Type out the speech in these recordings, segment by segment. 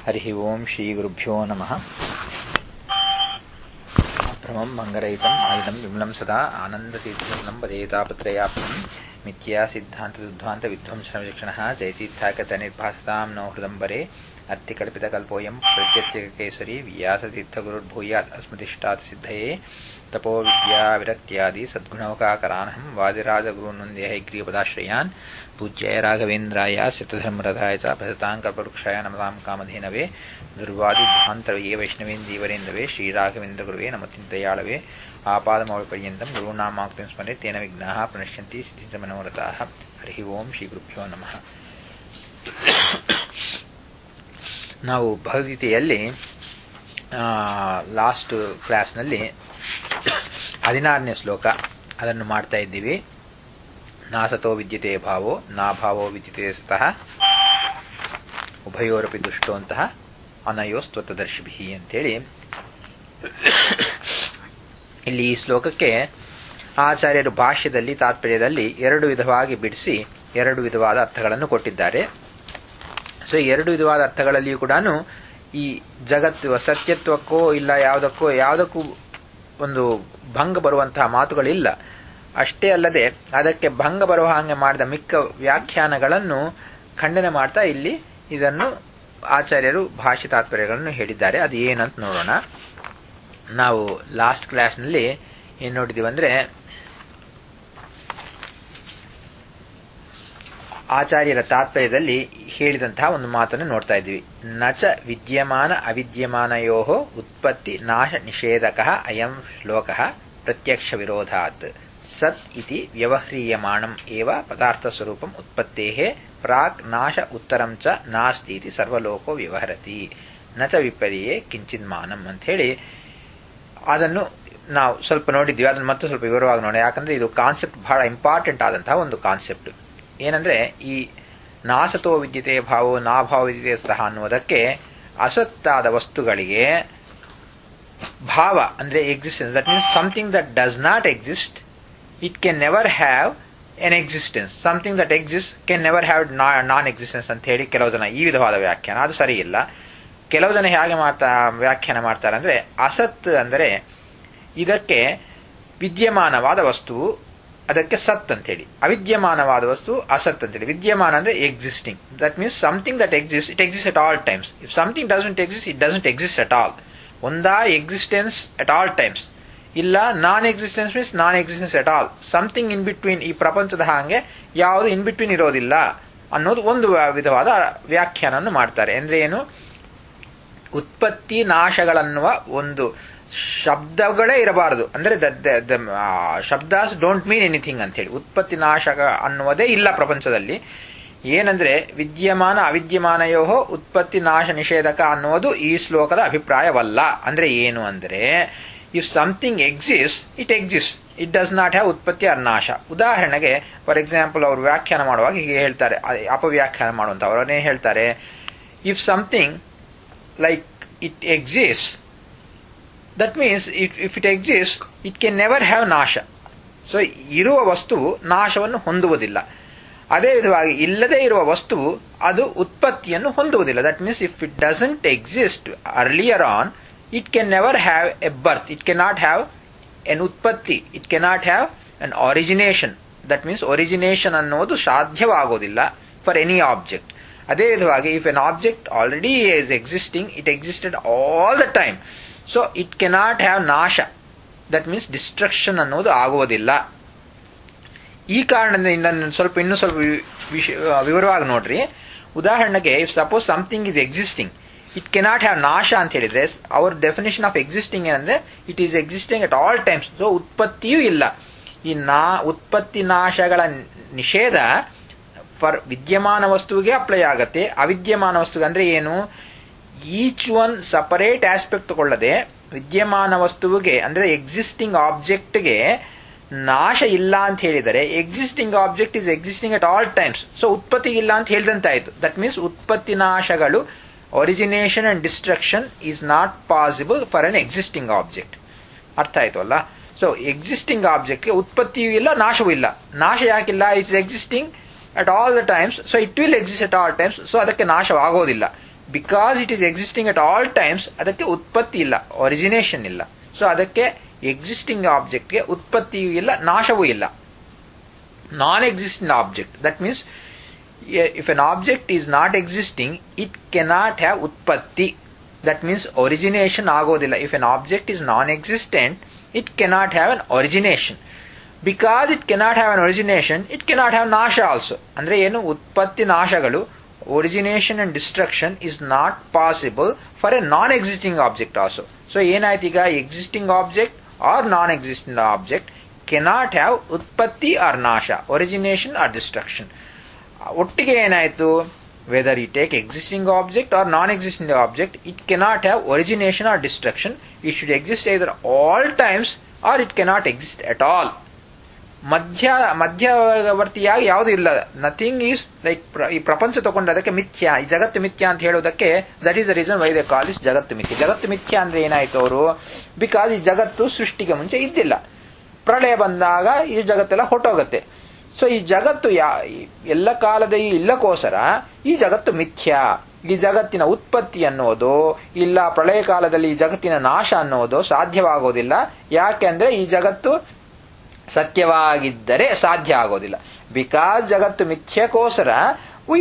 हरिः ओम् श्रीगुरुभ्यो नमः भ्रमम् मङ्गरहितम् आयुधम् विमलम् सदा आनन्दतीर्थम् वदेतापत्रयाप्तम् मिथ्या सिद्धान्तदुद्ध्वान्तविध्वंसनविचक्षणः जयतीर्थाकतनिर्भासताम् नो हृदम्बरे अर्थिकल्पितकल्पोऽयम् प्रत्यत्यकेसरी व्यासतीर्थगुरुर्भूयात् अस्मदिष्टात् सिद्धये तपो विद्या विरक्त्यादि सद्गुणौकाकरानहम् वादिराजगुरून्वन्दे हैग्रीयपदाश्रयान् पूज्याय राघवेन्द्राय सिद्धधर्मरथाय च भजताम् कल्पवृक्षाय नमताम् कामधेनवे दुर्वादिध्वान्तरये वैष्णवेन्दीवरेन्दवे श्रीराघवेन्द्रगुरुवे नमतिन्दयाळवे आपादमौलिपर्यन्तम् गुरूणामाक्तिम् स्मरे तेन विघ्नाः प्रणश्यन्ति सिद्धिञ्चमनोरथाः हरिः ओम् ಶ್ರೀಗುರುಭ್ಯೋ ನಮಃ ನಾವು ಭಗವದ್ಗೀತೆಯಲ್ಲಿ ಲಾಸ್ಟ್ ಕ್ಲಾಸ್ನಲ್ಲಿ ಹದಿನಾರನೇ ಶ್ಲೋಕ ಅದನ್ನು ಮಾಡ್ತಾ ಇದ್ದೀವಿ ನಾಸತೋ ವಿದ್ಯತೆ ಭಾವೋ ನಾಭಾವೋ ವಿದ್ಯತೆ ಸತಃ ಉಭಯೋರಪಿ ದುಷ್ಟೋ ಅಂತಹ ಅನಯೋಸ್ತ್ವತದರ್ಶಿಭಿ ಅಂತೇಳಿ ಇಲ್ಲಿ ಈ ಶ್ಲೋಕಕ್ಕೆ ಆಚಾರ್ಯರು ಭಾಷ್ಯದಲ್ಲಿ ತಾತ್ಪರ್ಯದಲ್ಲಿ ಎರಡು ವಿಧವಾಗಿ ಬಿಡಿಸಿ ಎರಡು ವಿಧವಾದ ಅರ್ಥಗಳನ್ನು ಕೊಟ್ಟಿದ್ದಾರೆ ಸೊ ಎರಡು ವಿಧವಾದ ಅರ್ಥಗಳಲ್ಲಿಯೂ ಕೂಡ ಈ ಜಗತ್ತು ಸತ್ಯತ್ವಕ್ಕೋ ಇಲ್ಲ ಯಾವುದಕ್ಕೋ ಯಾವುದಕ್ಕೂ ಒಂದು ಭಂಗ ಬರುವಂತಹ ಮಾತುಗಳಿಲ್ಲ ಅಷ್ಟೇ ಅಲ್ಲದೆ ಅದಕ್ಕೆ ಭಂಗ ಬರುವ ಹಾಗೆ ಮಾಡಿದ ಮಿಕ್ಕ ವ್ಯಾಖ್ಯಾನಗಳನ್ನು ಖಂಡನೆ ಮಾಡ್ತಾ ಇಲ್ಲಿ ಇದನ್ನು ಆಚಾರ್ಯರು ಭಾಷ್ಯ ತಾತ್ಪರ್ಯಗಳನ್ನು ಹೇಳಿದ್ದಾರೆ ಅದು ಏನಂತ ನೋಡೋಣ ನಾವು ಲಾಸ್ಟ್ ಕ್ಲಾಸ್ನಲ್ಲಿ ಏನ್ ನೋಡಿದೀವಿ ಅಂದ್ರೆ ಆಚಾರ್ಯರ ತಾತ್ಪರ್ಯದಲ್ಲಿ ಹೇಳಿದಂತಹ ಒಂದು ಮಾತನ್ನು ನೋಡ್ತಾ ಇದ್ದೀವಿ ನಚ ವಿದ್ಯಮಾನ ಅವಿದ್ಯಮಾನಯೋ ಉತ್ಪತ್ತಿ ನಾಶ ನಿಷೇಧಕ ಅಯಂ ಶ್ಲೋಕ ಪ್ರತ್ಯಕ್ಷ ವಿರೋಧಾತ್ ಸತ್ ಇತಿ ವ್ಯವಹ್ರೀಯಮಾಣಂ ಏವ ಪದಾರ್ಥ ಸ್ವರೂಪಂ ಉತ್ಪತ್ತೇ ಪ್ರಾಕ್ ನಾಶ ಉತ್ತರಂ ಚ ನಾಸ್ತಿ ಇತಿ ಸರ್ವಲೋಕೋ ವ್ಯವಹರತಿ ನಚ ವಿಪರ್ಯೆ ಕಿಂಚಿನ್ಮಾನಂ ಅಂತ ಹೇಳಿ ಅದನ್ನು ನಾವು ಸ್ವಲ್ಪ ನೋಡಿದ್ವಿ ಅದನ್ನು ಮತ್ತೆ ಸ್ವಲ್ಪ ವಿವರವಾಗಿ ನೋಡಿ ಯಾಕಂದ್ರೆ ಇದು ಕಾನ್ಸೆಪ್ಟ್ ಬಹಳ ಇಂಪಾರ್ಟೆಂಟ್ ಆದಂತಹ ಒಂದು ಕಾನ್ಸೆಪ್ಟ್ ಏನಂದ್ರೆ ಈ ನಾಸತೋ ವಿದ್ಯತೆ ಭಾವೋ ನಾಭಾವ ವಿದ್ಯತೆ ಸಹ ಅನ್ನುವುದಕ್ಕೆ ಅಸತ್ತಾದ ವಸ್ತುಗಳಿಗೆ ಭಾವ ಅಂದ್ರೆ existence that means something that does not exist it can never have an existence something that exist can never have non existence ಅಂತ ಹೇಳಿ ಕೆಲವು ಜನ ಈ ವಿಧವಾದ ವ್ಯಾಖ್ಯಾನ ಅದು ಸರಿ ಇಲ್ಲ ಕೆಲವು ಜನ ಹೇಗೆ ಮಾಡ್ತಾ ವ್ಯಾಖ್ಯಾನ ಮಾಡ್ತಾರೆ ಅಂದ್ರೆ ಅಸತ್ ಅಂದರೆ ಇದಕ್ಕೆ ವಿದ್ಯಮಾನವಾದ ವಸ್ತುವು ಅದಕ್ಕೆ ಸತ್ ಅಂತೇಳಿ ಅವಿದ್ಯಮಾನವಾದ ವಸ್ತು ಅಸತ್ ಅಂತೇಳಿ ವಿದ್ಯಮಾನ ಅಂದ್ರೆ existing that means something that exist it exist at all times if something doesn't exist it doesn't exist at all ಒಂದಾ ಎಕ್ಸಿಸ್ಟೆನ್ಸ್ ಅಟ್ ಆಲ್ ಟೈಮ್ಸ್ ಇಲ್ಲ non existence means non existence at all something in between ಈ ಪ್ರಪಂಚದ ಹಾಗೆ ಯಾವುದು in between ಇರೋದಿಲ್ಲ ಅನ್ನೋದು ಒಂದು ವಿಧವಾದ ವ್ಯಾಖ್ಯಾನವನ್ನು ಮಾಡ್ತಾರೆ ಅಂದ್ರೆ ಏನು ಉತ್ಪತ್ತಿ ನಾಶಗಳನ್ನುವ ಒಂದು ಶಬ್ದಗಳೇ ಇರಬಾರದು ಅಂದ್ರೆ ಶಬ್ದಾಸ್ ಡೋಂಟ್ ಮೀನ್ ಎನಿಥಿಂಗ್ ಅಂತ ಹೇಳಿ ಉತ್ಪತ್ತಿ ನಾಶಕ ಅನ್ನುವುದೇ ಇಲ್ಲ ಪ್ರಪಂಚದಲ್ಲಿ ಏನಂದ್ರೆ ವಿದ್ಯಮಾನ ಅವಿದ್ಯಮಾನಯೋ ಉತ್ಪತ್ತಿ ನಾಶ ನಿಷೇಧಕ ಅನ್ನುವುದು ಈ ಶ್ಲೋಕದ ಅಭಿಪ್ರಾಯವಲ್ಲ ಅಂದ್ರೆ ಏನು ಅಂದ್ರೆ if something exist it exist it does not have ಉತ್ಪತ್ತಿ ಆರ್ ನಾಶ ಉದಾಹರಣೆಗೆ ಫಾರ್ ಎಕ್ಸಾಂಪಲ್ ಅವರು ವ್ಯಾಖ್ಯಾನ ಮಾಡುವಾಗ ಹೀಗೆ ಹೇಳ್ತಾರೆ ಅಪವ್ಯಾಖ್ಯಾನ ಮಾಡುವಂತ ಏನ್ ಹೇಳ್ತಾರೆ if something like it exist that means if it exist it can never have ನಾಶ ಸೊ ಇರುವ ವಸ್ತುವು ನಾಶವನ್ನು ಹೊಂದುವುದಿಲ್ಲ ಅದೇ ವಿಧವಾಗಿ ಇಲ್ಲದೇ ಇರುವ ವಸ್ತುವು ಅದು ಉತ್ಪತ್ತಿಯನ್ನು ಹೊಂದುವುದಿಲ್ಲ that means if it doesn't exist earlier on it can never have a birth it can not have an ಉತ್ಪತ್ತಿ it can not have an origination that means origination ಅನ್ನುವುದು ಸಾಧ್ಯವಾಗುವುದಿಲ್ಲ ಫಾರ್ ಎನಿ ಆಬ್ಜೆಕ್ಟ್ ಅದೇ ವಿಧವಾಗಿ if an object already is existing it existed all the time so it cannot have ನಾಶ that means destruction ಅನ್ನೋದು ಆಗುವುದಿಲ್ಲ ಈ ಕಾರಣದಿಂದ ಸ್ವಲ್ಪ ಇನ್ನೂ ಸ್ವಲ್ಪ ವಿವರವಾಗಿ ನೋಡ್ರಿ ಉದಾಹರಣೆಗೆ if suppose something is existing it cannot have ನಾಶ ಅಂತ ಹೇಳಿದ್ರೆ ಅವರ್ ಡೆಫಿನೇಷನ್ ಆಫ್ ಎಕ್ಸಿಸ್ಟಿಂಗ್ ಏನಂದ್ರೆ it is existing at all times so ಉತ್ಪತ್ತಿಯೂ ಇಲ್ಲ ಈ ನಾ ಉತ್ಪತ್ತಿ ನಾಶಗಳ ನಿಷೇಧ ಫರ್ ವಿದ್ಯಮಾನ ವಸ್ತುವಿಗೆ ಅಪ್ಲೈ ಆಗತ್ತೆ ಅವಿದ್ಯಮಾನ ವಸ್ತುಗೆ ಅಂದ್ರೆ ಏನು ಈಚ್ ಒನ್ ಸಪರೇಟ್ ಆಸ್ಪೆಕ್ಟ್ ತಗೊಳ್ಳದೆ ವಿದ್ಯಮಾನ ವಸ್ತುವಿಗೆ ಅಂದ್ರೆ ಎಕ್ಸಿಸ್ಟಿಂಗ್ ಆಬ್ಜೆಕ್ಟ್ಗೆ ನಾಶ ಇಲ್ಲ ಅಂತ ಹೇಳಿದರೆ existing object is existing at all times so ಉತ್ಪತ್ತಿ ಇಲ್ಲ ಅಂತ ಹೇಳಿದಂತಾಯ್ತು ದಟ್ ಮೀನ್ಸ್ ಉತ್ಪತ್ತಿ ನಾಶಗಳು origination and destruction is not possible for an existing object ಅರ್ಥ ಆಯ್ತು ಅಲ್ಲ ಸೊ ಎಕ್ಸಿಸ್ಟಿಂಗ್ ಆಬ್ಜೆಕ್ಟ್ಗೆ ಉತ್ಪತ್ತಿಯೂ ಇಲ್ಲ ನಾಶವೂ ಇಲ್ಲ ನಾಶ ಯಾಕಿಲ್ಲ it's existing at all the times so it will exist at all times so ಅದಕ್ಕೆ ನಾಶವಾಗೋದಿಲ್ಲ because it is existing at all times ಅದಕ್ಕೆ ಉತ್ಪತ್ತಿ ಇಲ್ಲ ಒರಿಜಿನೇಷನ್ ಇಲ್ಲ ಸೊ ಅದಕ್ಕೆ ಎಕ್ಸಿಸ್ಟಿಂಗ್ ಆಬ್ಜೆಕ್ಟ್ಗೆ ಉತ್ಪತ್ತಿಯೂ ಇಲ್ಲ ನಾಶವೂ ಇಲ್ಲ non existing object that means if an object is not existing it cannot have ಉತ್ಪತ್ತಿ ದಟ್ ಮೀನ್ಸ್ ಒರಿಜಿನೇಷನ್ ಆಗೋದಿಲ್ಲ if an object is non existent it cannot have an origination because it cannot have an origination it cannot have ನಾಶ also ಅಂದ್ರೆ ಏನು ಉತ್ಪತ್ತಿ ನಾಶಗಳು origination and destruction is not possible for a non existing object also so ಏನಾಯ್ತು ಈಗ existing object or non existing object cannot have ಉತ್ಪತ್ತಿ or ನಾಶ origination or destruction ಒಟ್ಟಿಗೆ ಏನಾಯ್ತು whether we take existing object or non existing object it cannot have origination or destruction it should exist either all times or it cannot exist at all ಮಧ್ಯ ಮಧ್ಯವರ್ತಿಯಾಗಿ ಯಾವುದು ಇಲ್ಲ nothing is like ಈ ಪ್ರಪಂಚ ತಗೊಂಡು ಅದಕ್ಕೆ ಮಿಥ್ಯ ಈ ಜಗತ್ತು ಮಿಥ್ಯ ಅಂತ ಹೇಳೋದಕ್ಕೆ that is the reason why the call is ಜಗತ್ತು ಮಿಥ್ಯ ಜಗತ್ತು ಮಿಥ್ಯ ಅಂದ್ರೆ ಏನಾಯ್ತು ಅವರು ಬಿಕಾಸ್ ಈ ಜಗತ್ತು ಸೃಷ್ಟಿಗೆ ಮುಂಚೆ ಇದ್ದಿಲ್ಲ ಪ್ರಳಯ ಬಂದಾಗ ಈ ಜಗತ್ತೆಲ್ಲ ಹೊಟ್ಟೋಗತ್ತೆ ಸೊ ಈ ಜಗತ್ತು ಯಾ ಎಲ್ಲ ಕಾಲದ ಈ ಇಲ್ಲಕ್ಕೋಸ್ಕರ ಈ ಜಗತ್ತು ಮಿಥ್ಯ ಈ ಜಗತ್ತಿನ ಉತ್ಪತ್ತಿ ಅನ್ನೋದು ಇಲ್ಲ ಪ್ರಳಯ ಕಾಲದಲ್ಲಿ ಈ ಜಗತ್ತಿನ ನಾಶ ಅನ್ನೋದು ಸಾಧ್ಯವಾಗೋದಿಲ್ಲ ಯಾಕೆಂದ್ರೆ ಈ ಜಗತ್ತು ಸತ್ಯವಾಗಿದ್ದರೆ ಸಾಧ್ಯ ಆಗೋದಿಲ್ಲ ಬಿಕಾಸ್ ಜಗತ್ತು ಮಿಥ್ಯಕ್ಕೋಸ್ಕರ we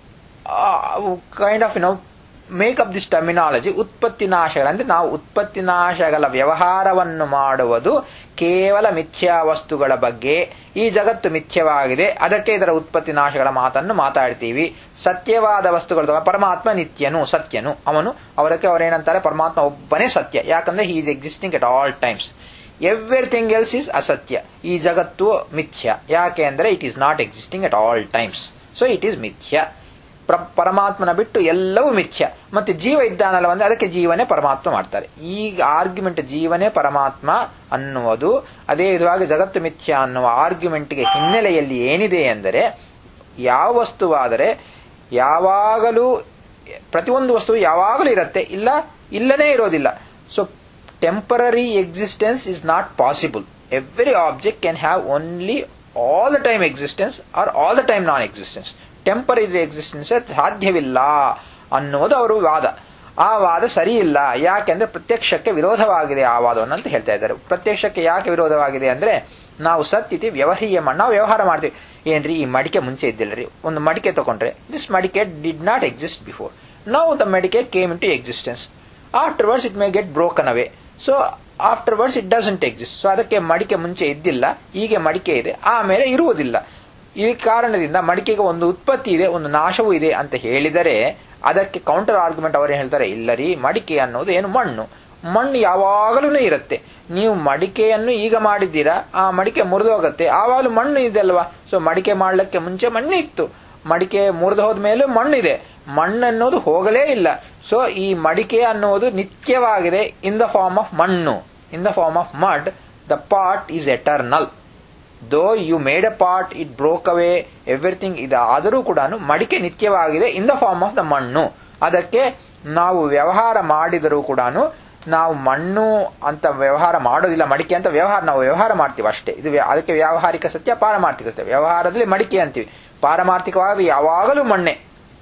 kind of know make up this terminology ಉತ್ಪತ್ತಿ ನಾಶಗಳ ಅಂದ್ರೆ ನಾವು ಉತ್ಪತ್ತಿ ನಾಶಗಳ ವ್ಯವಹಾರವನ್ನು ಮಾಡುವುದು ಕೇವಲ ಮಿಥ್ಯಾ ವಸ್ತುಗಳ ಬಗ್ಗೆ ಈ ಜಗತ್ತು ಮಿಥ್ಯವಾಗಿದೆ ಅದಕ್ಕೆ ಇದರ ಉತ್ಪತ್ತಿ ನಾಶಗಳ ಮಾತನ್ನು ಮಾತಾಡ್ತೀವಿ ಸತ್ಯವಾದ ವಸ್ತುಗಳ ಪರಮಾತ್ಮ ನಿತ್ಯನು ಸತ್ಯನು ಅವನು ಅವರಕ್ಕೆ ಅವರೇನಂತಾರೆ ಪರಮಾತ್ಮ ಒಬ್ಬನೇ ಸತ್ಯ ಯಾಕಂದ್ರೆ he is existing at all times everything else is ಅಸತ್ಯ ಈ ಜಗತ್ತು ಮಿಥ್ಯ ಯಾಕೆ ಅಂದ್ರೆ it is not existing at all times so it is ಮಿಥ್ಯ ಪರಮಾತ್ಮನ ಬಿಟ್ಟು ಎಲ್ಲವೂ ಮಿಥ್ಯ ಮತ್ತೆ ಜೀವ ಇದ್ದಾನಲ್ಲ ಅಂದ್ರೆ ಅದಕ್ಕೆ ಜೀವನೇ ಪರಮಾತ್ಮ ಮಾಡ್ತಾರೆ ಈಗ ಆರ್ಗ್ಯುಮೆಂಟ್ ಜೀವನೇ ಪರಮಾತ್ಮ ಅನ್ನುವುದು ಅದೇ ವಿಧವಾಗಿ ಜಗತ್ತು ಮಿಥ್ಯ ಅನ್ನುವ ಆರ್ಗ್ಯುಮೆಂಟ್ಗೆ ಹಿನ್ನೆಲೆಯಲ್ಲಿ ಏನಿದೆ ಎಂದರೆ ಯಾವ ವಸ್ತುವಾದರೆ ಯಾವಾಗಲೂ ಪ್ರತಿಯೊಂದು ವಸ್ತು ಯಾವಾಗಲೂ ಇರುತ್ತೆ ಇಲ್ಲ ಇಲ್ಲನೇ ಇರೋದಿಲ್ಲ so temporary existence is not possible. Every object can have only all the time existence or all the time non-existence. Temporary existence ಸಾಧ್ಯವಿಲ್ಲ ಅನ್ನೋದು ಅವರು ವಾದ ಆ ವಾದ ಸರಿ ಇಲ್ಲ ಯಾಕೆಂದ್ರೆ ಪ್ರತ್ಯಕ್ಷಕ್ಕೆ ವಿರೋಧವಾಗಿದೆ ಆ ವಾದವನ್ನು ಅಂತ ಹೇಳ್ತಾ ಇದ್ದಾರೆ ಪ್ರತ್ಯಕ್ಷಕ್ಕೆ ಯಾಕೆ ವಿರೋಧವಾಗಿದೆ ಅಂದ್ರೆ ನಾವು ಸತ್ತಿತಿ ವ್ಯವಹೀಯ ನಾವು ವ್ಯವಹಾರ ಮಾಡ್ತೀವಿ ಏನ್ರಿ ಈ ಮಡಿಕೆ ಮುಂಚೆ ಇದ್ದಿಲ್ಲರಿ ಒಂದು ಮಡಿಕೆ ತಗೊಂಡ್ರೆ ದಿಸ್ ಮಡಿಕೆ did not exist before now the ಮಡಿಕೆ came into existence afterwards it may get broken away so afterwards it doesn't exist so ಅದಕ್ಕೆ ಮಡಿಕೆ ಮುಂಚೆ ಇದ್ದಿಲ್ಲ ಹೀಗೆ ಮಡಿಕೆ ಇದೆ ಆಮೇಲೆ ಇರುವುದಿಲ್ಲ ಈ ಕಾರಣದಿಂದ ಮಡಿಕೆಗೆ ಒಂದು ಉತ್ಪತ್ತಿ ಇದೆ ಒಂದು ನಾಶವೂ ಇದೆ ಅಂತ ಹೇಳಿದರೆ ಅದಕ್ಕೆ ಕೌಂಟರ್ ಆರ್ಗ್ಯುಮೆಂಟ್ ಅವರು ಹೇಳ್ತಾರೆ ಇಲ್ಲರಿ ಮಡಿಕೆ ಅನ್ನೋದು ಏನು ಮಣ್ಣು ಮಣ್ಣು ಯಾವಾಗಲೂ ಇರುತ್ತೆ ನೀವು ಮಡಿಕೆಯನ್ನು ಈಗ ಮಾಡಿದ್ದೀರಾ ಆ ಮಡಿಕೆ ಮುರಿದೋಗತ್ತೆ ಆವಾಗಲೂ ಮಣ್ಣು ಇದೆ ಅಲ್ವಾ ಸೊ ಮಡಿಕೆ ಮಾಡ್ಲಿಕ್ಕೆ ಮುಂಚೆ ಮಣ್ಣು ಇತ್ತು ಮಡಿಕೆ ಮುರಿದು ಹೋದ ಮೇಲೆ ಮಣ್ಣಿದೆ ಮಣ್ಣನ್ನೋದು ಹೋಗಲೇ ಇಲ್ಲ ಸೊ ಈ ಮಡಿಕೆ ಅನ್ನೋದು ನಿತ್ಯವಾಗಿದೆ ಇನ್ ದ ಫಾರ್ಮ್ ಆಫ್ ಮಣ್ಣು in the form of mud the part is eternal though you made a part it broke away everything ಇದು ಆದರೂ ಕೂಡ ಮಡಿಕೆ ನಿತ್ಯವಾಗಿದೆ in the form of the ಮಣ್ಣು ಅದಕ್ಕೆ ನಾವು ವ್ಯವಹಾರ ಮಾಡಿದರೂ ಕೂಡ ನಾವು ಮಣ್ಣು ಅಂತ ವ್ಯವಹಾರ ಮಾಡೋದಿಲ್ಲ ಮಡಿಕೆ ಅಂತ ವ್ಯವಹಾರ ನಾವು ವ್ಯವಹಾರ ಮಾಡ್ತೀವಿ ಅಷ್ಟೇ ಇದು ಅದಕ್ಕೆ ವ್ಯಾವಹಾರಿಕ ಸತ್ಯ ಪಾರಮಾರ್ಥಿಕ ಸತ್ಯ ವ್ಯವಹಾರದಲ್ಲಿ ಮಡಿಕೆ ಅಂತೀವಿ ಪಾರಮಾರ್ಥಿಕವಾದ ಯಾವಾಗಲೂ ಮಣ್ಣೆ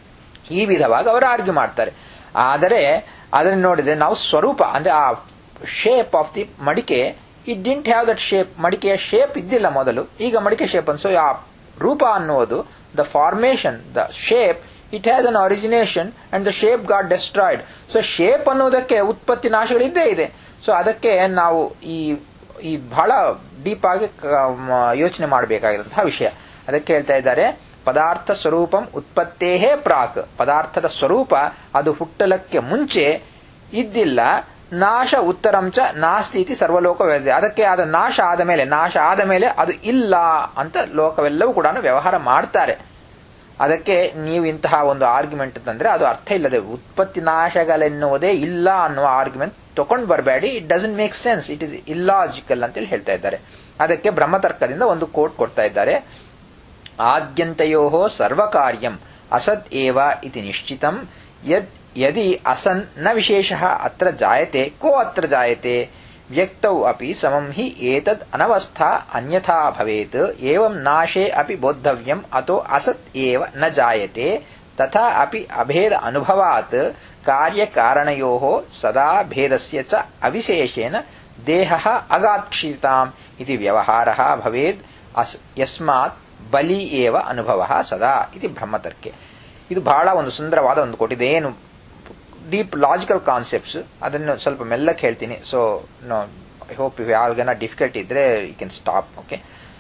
ಈ ವಿಧವಾಗಿ ಅವರು ಆರ್ಗ್ಯೂ ಮಾಡ್ತಾರೆ ಆದರೆ ಅದನ್ನು ನೋಡಿದ್ರೆ ನಾವು ಸ್ವರೂಪ ಅಂದ್ರೆ ಆ ಶೇಪ್ ಆಫ್ ದಿ ಮಡಿಕೆ it didn't have that shape ಮಡಿಕೆಯ ಶೇಪ್ ಇದ್ದಿಲ್ಲ ಮೊದಲು ಈಗ ಮಡಿಕೆ ಶೇಪ್ ಅನ್ ಸೊ ಆ ರೂಪ ಅನ್ನುವುದು the formation the shape it has an origination and the shape got destroyed so shape ಅನ್ನೋದಕ್ಕೆ ಉತ್ಪತ್ತಿ ನಾಶಗಳಿದ್ದೇ ಇದೆ ಸೊ ಅದಕ್ಕೆ ನಾವು ಈ ಈ ಬಹಳ ಡೀಪ್ ಆಗಿ ಯೋಚನೆ ಮಾಡಬೇಕಾಗಿರುವಂತಹ ವಿಷಯ ಅದಕ್ಕೆ ಹೇಳ್ತಾ ಇದ್ದಾರೆ ಪದಾರ್ಥ ಸ್ವರೂಪಂ ಉತ್ಪತ್ತೇಹೇ ಪ್ರಾಕ್ ಪದಾರ್ಥದ ಸ್ವರೂಪ ಅದು ಹುಟ್ಟಲಕ್ಕೆ ಮುಂಚೆ ಇದ್ದಿಲ್ಲ ನಾಶ ಉತ್ತರಂಚ ನಾಸ್ತಿ ಸರ್ವಲೋಕ ಅದಕ್ಕೆ ಆದ ನಾಶ ಆದ ಮೇಲೆ ನಾಶ ಆದ ಮೇಲೆ ಅದು ಇಲ್ಲ ಅಂತ ಲೋಕವೆಲ್ಲವೂ ಕೂಡ ವ್ಯವಹಾರ ಮಾಡ್ತಾರೆ ಅದಕ್ಕೆ ನೀವು ಇಂತಹ ಒಂದು ಆರ್ಗ್ಯುಮೆಂಟ್ ತಂದ್ರೆ ಅದು ಅರ್ಥ ಇಲ್ಲದೆ ಉತ್ಪತ್ತಿ ನಾಶಗಳೆನ್ನುವುದೇ ಇಲ್ಲ ಅನ್ನುವ ಆರ್ಗ್ಯುಮೆಂಟ್ ತಗೊಂಡು ಬರಬೇಡಿ it doesn't make sense it is illogical ಅಂತೇಳಿ ಹೇಳ್ತಾ ಇದ್ದಾರೆ ಅದಕ್ಕೆ ಬ್ರಹ್ಮತರ್ಕದಿಂದ ಒಂದು ಕೋಟ್ ಕೊಡ್ತಾ ಇದ್ದಾರೆ ಆದ್ಯಂತಯೋ ಸರ್ವಕಾರ್ಯಂ ಅಸದ್ ಏವ ಇತಿ ನಿಶ್ಚಿತಂ ಯದ್ ಯದಿ ಅಸನ್ ನ ವಿಶೇಷ ಅತ್ರ ಜಾಯತೆ ಕೋ ಅತ್ರ ಜಾಯತೆ ವ್ಯಕ್ತೌ ಅಪಿ ಸಮಂ ಹಿ ಏತದ್ ಅನವಸ್ಥಾ ಅನ್ಯಥಾ ಭವೇತ್ ಏವಂ ನಾಶೇ ಅಪಿ ಬೋದ್ಧವ್ಯಂ ಅಥೋ ಅಸತ್ ಏವ ನ ಜಾಯತೆ ತಥಾ ಅಪಿ ಅಭೇದ ಅನುಭವಾತ್ ಕಾರ್ಯಕಾರಣಯೋ ಸದಾ ಭೇದಸ್ಯ ಚ ಅವಿಶೇಷೇಣ ದೇಹ ಅಗಾತ್ಕ್ಷಿತಾಂ ಇತಿ ವ್ಯವಹಾರ ಭವೇದ್ ಯಸ್ಮಾತ್ ಬಲಿ ಏವ ಅನುಭವ ಸದಾ ಇತಿ ಬ್ರಹ್ಮತರ್ಕೆ ಇದು ಬಹಳ ಒಂದು ಸುಂದರವಾದ ಒಂದು ಕೊಟ್ಟಿದೆ ಏನು ಡೀಪ್ ಲಾಜಿಕಲ್ ಕಾನ್ಸೆಪ್ಟ್ಸ್ ಅದನ್ನು ಸ್ವಲ್ಪ ಮೆಲ್ಲಕ್ಕೆ ಹೇಳ್ತೀನಿ ಸೊ ನೋ ಐ ಹೋಪ್ ಇವ್ ಯಾರಿಗನ ಡಿಫಿಕಲ್ಟಿ ಇದ್ರೆ ಯು ಕ್ಯಾನ್ ಸ್ಟಾಪ್ ಓಕೆ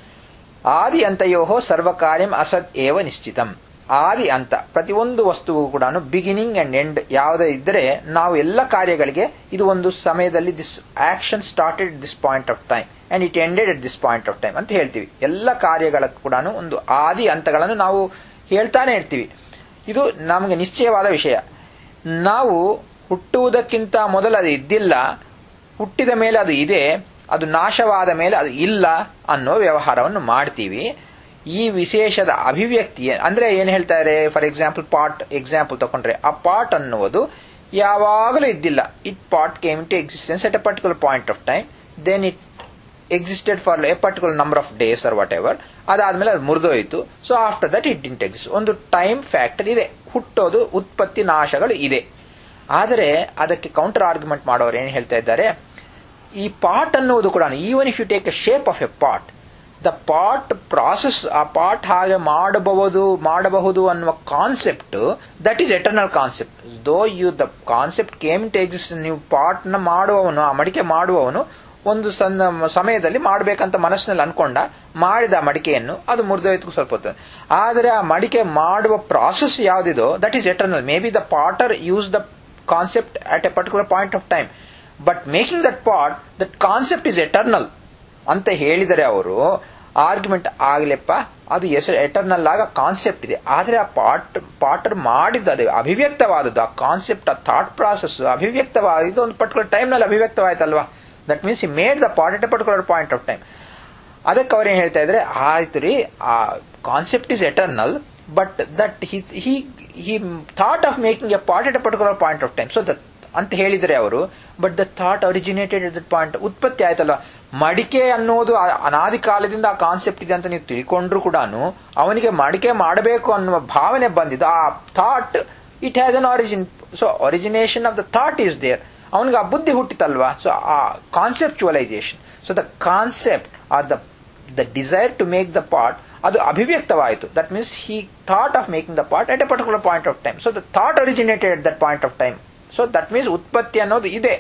ಆದಿ ಅಂತಯೋ ಸರ್ವಕಾರ್ಯಂ ಅಸತ್ ಏವ ನಿಶ್ಚಿತಂ ಆದಿ ಅಂತ ಪ್ರತಿಯೊಂದು ವಸ್ತುವು ಕೂಡ ಬಿಗಿನಿಂಗ್ ಅಂಡ್ ಎಂಡ್ ಯಾವುದೇ ಇದ್ದರೆ ನಾವು ಎಲ್ಲ ಕಾರ್ಯಗಳಿಗೆ ಇದು ಒಂದು ಸಮಯದಲ್ಲಿ this action started this point of time and it ended at this point of time ಅಂತ ಹೇಳ್ತೀವಿ ಎಲ್ಲ ಕಾರ್ಯಗಳ ಕೂಡ ಒಂದು ಆದಿ ಹಂತಗಳನ್ನು ನಾವು ಹೇಳ್ತಾನೆ ಇರ್ತೀವಿ ಇದು ನಮಗೆ ನಿಶ್ಚಯವಾದ ವಿಷಯ ನಾವು ಹುಟ್ಟುವುದಕ್ಕಿಂತ ಮೊದಲು ಅದು ಇದ್ದಿಲ್ಲ ಹುಟ್ಟಿದ ಮೇಲೆ ಅದು ಇದೆ ಅದು ನಾಶವಾದ ಮೇಲೆ ಅದು ಇಲ್ಲ ಅನ್ನೋ ವ್ಯವಹಾರವನ್ನು ಮಾಡ್ತೀವಿ ಈ ವಿಶೇಷದ ಅಭಿವ್ಯಕ್ತಿ ಅಂದ್ರೆ ಏನ್ ಹೇಳ್ತಾರೆ ಫಾರ್ ಎಕ್ಸಾಂಪಲ್ ಪಾಟ್ ಎಕ್ಸಾಂಪಲ್ ತಗೊಂಡ್ರೆ ಆ ಪಾಟ್ ಅನ್ನುವುದು ಯಾವಾಗಲೂ ಇದ್ದಿಲ್ಲ it pot came to existence at a particular point of time then it existed for a particular number of days or whatever ಅದಾದ್ಮೇಲೆ ಅದು ಮುರಿದೋಯ್ತು so after that it didn't exist ಒಂದು time factor ಇದೆ ಹುಟ್ಟೋದು ಉತ್ಪತ್ತಿ ನಾಶಗಳು ಇದೆ ಆದರೆ ಅದಕ್ಕೆ ಕೌಂಟರ್ ಆರ್ಗ್ಯುಮೆಂಟ್ ಮಾಡೋರು ಏನು ಹೇಳ್ತಾ ಇದ್ದಾರೆ ಈ ಪಾಟ್ ಅನ್ನುವುದು ಕೂಡ even if you take a shape of a pot the pot process ಆ ಪಾಟ್ ಹಾಗೆ ಮಾಡಬಹುದು ಮಾಡಬಹುದು ಅನ್ನುವ concept that is eternal concept though you the concept came to exist ನೀವು ಪಾಟ್ ನ ಮಾಡುವವನು ಆ ಮಡಿಕೆ ಮಾಡುವವನು ಒಂದು ಸಣ್ಣ ಸಮಯದಲ್ಲಿ ಮಾಡಬೇಕಂತ ಮನಸ್ಸಿನಲ್ಲಿ ಅನ್ಕೊಂಡ ಮಾಡಿದ ಮಡಿಕೆಯನ್ನು ಅದು ಮುರಿದೋಯ್ತು ಸ್ವಲ್ಪ ಹೊತ್ತು ಆದರೆ ಆ ಮಡಿಕೆ ಮಾಡುವ ಪ್ರಾಸೆಸ್ ಯಾವುದಿದೋ that is eternal maybe the potter use the concept at a particular point of time but making that pot that concept is eternal ಅಂತ ಹೇಳಿದರೆ ಅವರು ಆರ್ಗ್ಯುಮೆಂಟ್ ಆಗ್ಲೆಪ್ಪ ಅದು ಹೆಸರು ಎಟರ್ನಲ್ ಆಗ ಕಾನ್ಸೆಪ್ಟ್ ಇದೆ ಆದರೆ ಆ ಪಾಟ್ ಪಾಟರ್ ಮಾಡಿದ್ದು ಅದು ಅಭಿವ್ಯಕ್ತವಾದದ್ದು ಆ ಕಾನ್ಸೆಪ್ಟ್ ಆ ಥಾಟ್ ಪ್ರಾಸೆಸ್ ಅಭಿವ್ಯಕ್ತವಾದ ಒಂದು ಪರ್ಟಿಕ್ಯುಲರ್ ಟೈಮ್ನಲ್ಲಿ ಅಭಿವ್ಯಕ್ತವಾಯ್ತಲ್ವಾ ದಟ್ ಮೀನ್ಸ್ ಈ made the pot at a particular point of time ಅದಕ್ಕೆ ಅವ್ರು ಏನ್ ಹೇಳ್ತಾ ಇದ್ರೆ ಆಯ್ತು ರೀ ಆ concept is eternal but that he he thought of making a pot at a particular point of time so that ಅಂತ ಹೇಳಿದರೆ ಅವರು but the thought originated that point ಉತ್ಪತ್ತಿ ಆಯ್ತಲ್ಲ ಮಡಿಕೆ ಅನ್ನೋದು ಅನಾದಿ ಕಾಲದಿಂದ ಆ ಕಾನ್ಸೆಪ್ಟ್ ಇದೆ ಅಂತ ನೀವು ತಿಳ್ಕೊಂಡ್ರು ಕೂಡ ಅವನಿಗೆ ಮಡಿಕೆ ಮಾಡಬೇಕು ಅನ್ನುವ ಭಾವನೆ ಬಂದಿದ್ದು ಆ thought it has an origin so origination of the thought is there ಅವನಿಗೆ ಆ ಬುದ್ಧಿ ಹುಟ್ಟಿತಲ್ವಾ ಸೊ ಆ conceptualization so the concept or the the desire to make the part ಅದು ಅಭಿವ್ಯಕ್ತವಾಯಿತು that means he thought of making the part at a particular point of time so the thought originated at that point of time so that means ಉತ್ಪತ್ತಿ ಅನ್ನೋದು ಇದೆ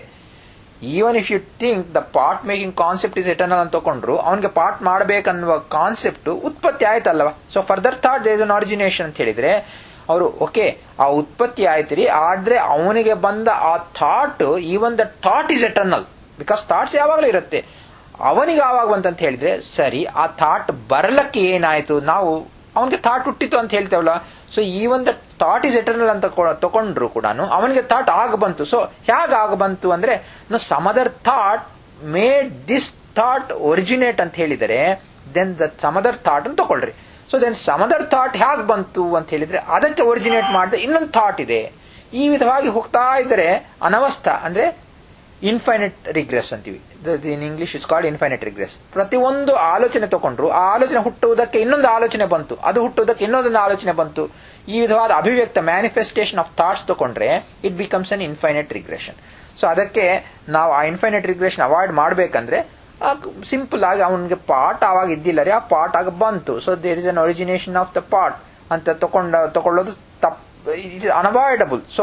even if you think the part making concept is eternal ಅಂತ ತಗೊಂಡ್ರು ಅವನಿಗೆ part ಮಾಡಬೇಕನ್ನುವ concept ಉತ್ಪತ್ತಿ ಆಯ್ತಲ್ವ so further thought does an origination ಅಂತ ಹೇಳಿದ್ರೆ ಅವರು ಓಕೆ ಆ ಉತ್ಪತ್ತಿ ಆಯ್ತು ಆದ್ರೆ ಅವನಿಗೆ ಬಂದ ಆ thought even the thought is eternal because thoughts ಯಾವಾಗಲೂ ಇರುತ್ತೆ ಅವನಿಗೆ ಆವಾಗ ಬಂತಂತ ಹೇಳಿದ್ರೆ ಸರಿ ಆ ಥಾಟ್ ಬರಲಕ್ಕೆ ಏನಾಯ್ತು ನಾವು ಅವನಿಗೆ ಥಾಟ್ ಹುಟ್ಟಿತು ಅಂತ ಹೇಳ್ತೇವಲ್ಲ so even the thought is eternal ಅಂತ ತಗೊಂಡ್ರು ಕೂಡ ಅವನಿಗೆ ಥಾಟ್ ಆಗ ಬಂತು ಸೊ ಹೇಗೆ ಆಗ ಬಂತು ಅಂದ್ರೆ some other thought made this thought originate ಅಂತ ಹೇಳಿದರೆ ದೆನ್ ದ ಸಮದರ್ ಥಾಟ್ ಅಂತ ತಗೊಳ್ರಿ ಸೊ ದೆನ್ ಸಮದರ್ ಥಾಟ್ ಹೇಗೆ ಬಂತು ಅಂತ ಹೇಳಿದ್ರೆ ಅದಕ್ಕೆ ಒರಿಜಿನೇಟ್ ಮಾಡಿದ ಇನ್ನೊಂದು ಥಾಟ್ ಇದೆ ಈ ವಿಧವಾಗಿ ಹೋಗ್ತಾ ಇದ್ದರೆ ಅನವಸ್ಥ ಅಂದ್ರೆ ಇನ್ಫೈನೈಟ್ ರಿಗ್ರೆಸ್ ಅಂತೀವಿ in English is called infinite regress ಪ್ರತಿಯೊಂದು ಆಲೋಚನೆ ತಗೊಂಡ್ರು ಆ ಆಲೋಚನೆ ಹುಟ್ಟುವುದಕ್ಕೆ ಇನ್ನೊಂದು ಆಲೋಚನೆ ಬಂತು ಅದು ಹುಟ್ಟುವುದಕ್ಕೆ ಇನ್ನೊಂದೊಂದು ಆಲೋಚನೆ ಬಂತು ಈ ವಿಧವಾದ ಅಭಿವ್ಯಕ್ತ ಮ್ಯಾನಿಫೆಸ್ಟೇಷನ್ ಆಫ್ ಥಾಟ್ಸ್ ತಗೊಂಡ್ರೆ it becomes an infinite regression so ಅದಕ್ಕೆ ನಾವು ಆ ಇನ್ಫೈನೈಟ್ ರಿಗ್ರೆಷನ್ ಅವಾಯ್ಡ್ ಮಾಡಬೇಕಂದ್ರೆ ಸಿಂಪಲ್ ಆಗಿ ಅವನಿಗೆ ಪಾರ್ಟ್ ಆವಾಗ ಇದ್ದಿಲ್ಲ ರೀ ಆ ಪಾರ್ಟ್ ಆಗ ಬಂತು so there is an origination of the part ಅಂತ ತಕೊಂಡ ತಗೊಳ್ಳೋದು ತಪ್ ಇಟ್ ಇಸ್ ಅನವಾಯ್ಡಬಲ್ ಸೊ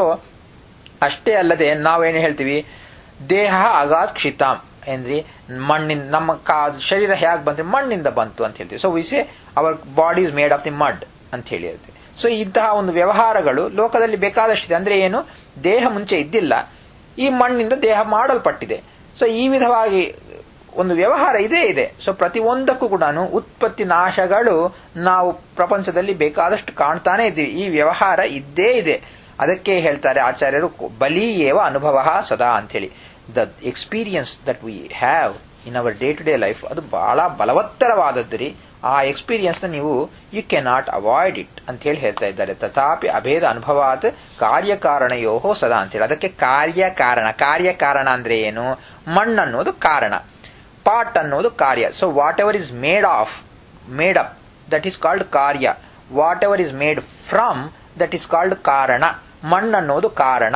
ಅಷ್ಟೇ ಅಲ್ಲದೆ ನಾವೇನು ಹೇಳ್ತೀವಿ ದೇಹ ಅಗಾತ್ ಕ್ಷಿತಾಮ್ ಅಂದ್ರೆ ಮಣ್ಣಿನ ನಮ್ಮ ಕಾ ಶರೀರ ಹೇಗೆ ಬಂದ್ರೆ ಮಣ್ಣಿಂದ ಬಂತು ಅಂತ ಹೇಳ್ತೀವಿ so we say our body is made of the mud ಅಂತ ಹೇಳಿ ಹೇಳ್ತೀವಿ ಸೊ ಇಂತಹ ಒಂದು ವ್ಯವಹಾರಗಳು ಲೋಕದಲ್ಲಿ ಬೇಕಾದಷ್ಟಿದೆ ಅಂದ್ರೆ ಏನು ದೇಹ ಮುಂಚೆ ಇದ್ದಿಲ್ಲ ಈ ಮಣ್ಣಿಂದ ದೇಹ ಮಾಡಲ್ಪಟ್ಟಿದೆ ಸೊ ಈ ವಿಧವಾಗಿ ಒಂದು ವ್ಯವಹಾರ ಇದೇ ಇದೆ ಸೊ ಪ್ರತಿಯೊಂದಕ್ಕೂ ಕೂಡ ಉತ್ಪತ್ತಿ ನಾಶಗಳು ನಾವು ಪ್ರಪಂಚದಲ್ಲಿ ಬೇಕಾದಷ್ಟು ಕಾಣ್ತಾನೆ ಇದ್ದೀವಿ ಈ ವ್ಯವಹಾರ ಇದ್ದೇ ಇದೆ ಅದಕ್ಕೆ ಹೇಳ್ತಾರೆ ಆಚಾರ್ಯರು ಬಲಿ ಏವ ಅನುಭವ ಸದಾ ಅಂತೇಳಿ the experience that we have in our day to day life ಅದು ಬಹಳ ಬಲವತ್ತರವಾದದ್ದು ರೀ ಆ ಎಕ್ಸ್ಪೀರಿಯನ್ಸ್ ನ ನೀವು you cannot avoid it ಅಂತ ಹೇಳಿ ಹೇಳ್ತಾ ಇದ್ದಾರೆ ತಥಾಪಿ ಅಭೇದ ಅನುಭವಾತ್ ಕಾರ್ಯಕಾರಣಯೋಹೋ ಸದಾ ಅಂತೇಳಿ ಅದಕ್ಕೆ ಕಾರ್ಯಕಾರಣ ಕಾರ್ಯಕಾರಣ ಅಂದ್ರೆ ಏನು ಮಣ್ಣು ಅನ್ನೋದು ಕಾರಣ ಪಾಟ್ ಅನ್ನೋದು ಕಾರ್ಯ so whatever is made of made up that is called ಕಾರ್ಯ whatever is made from that is called ಕಾರಣ ಮಣ್ಣು ಅನ್ನೋದು ಕಾರಣ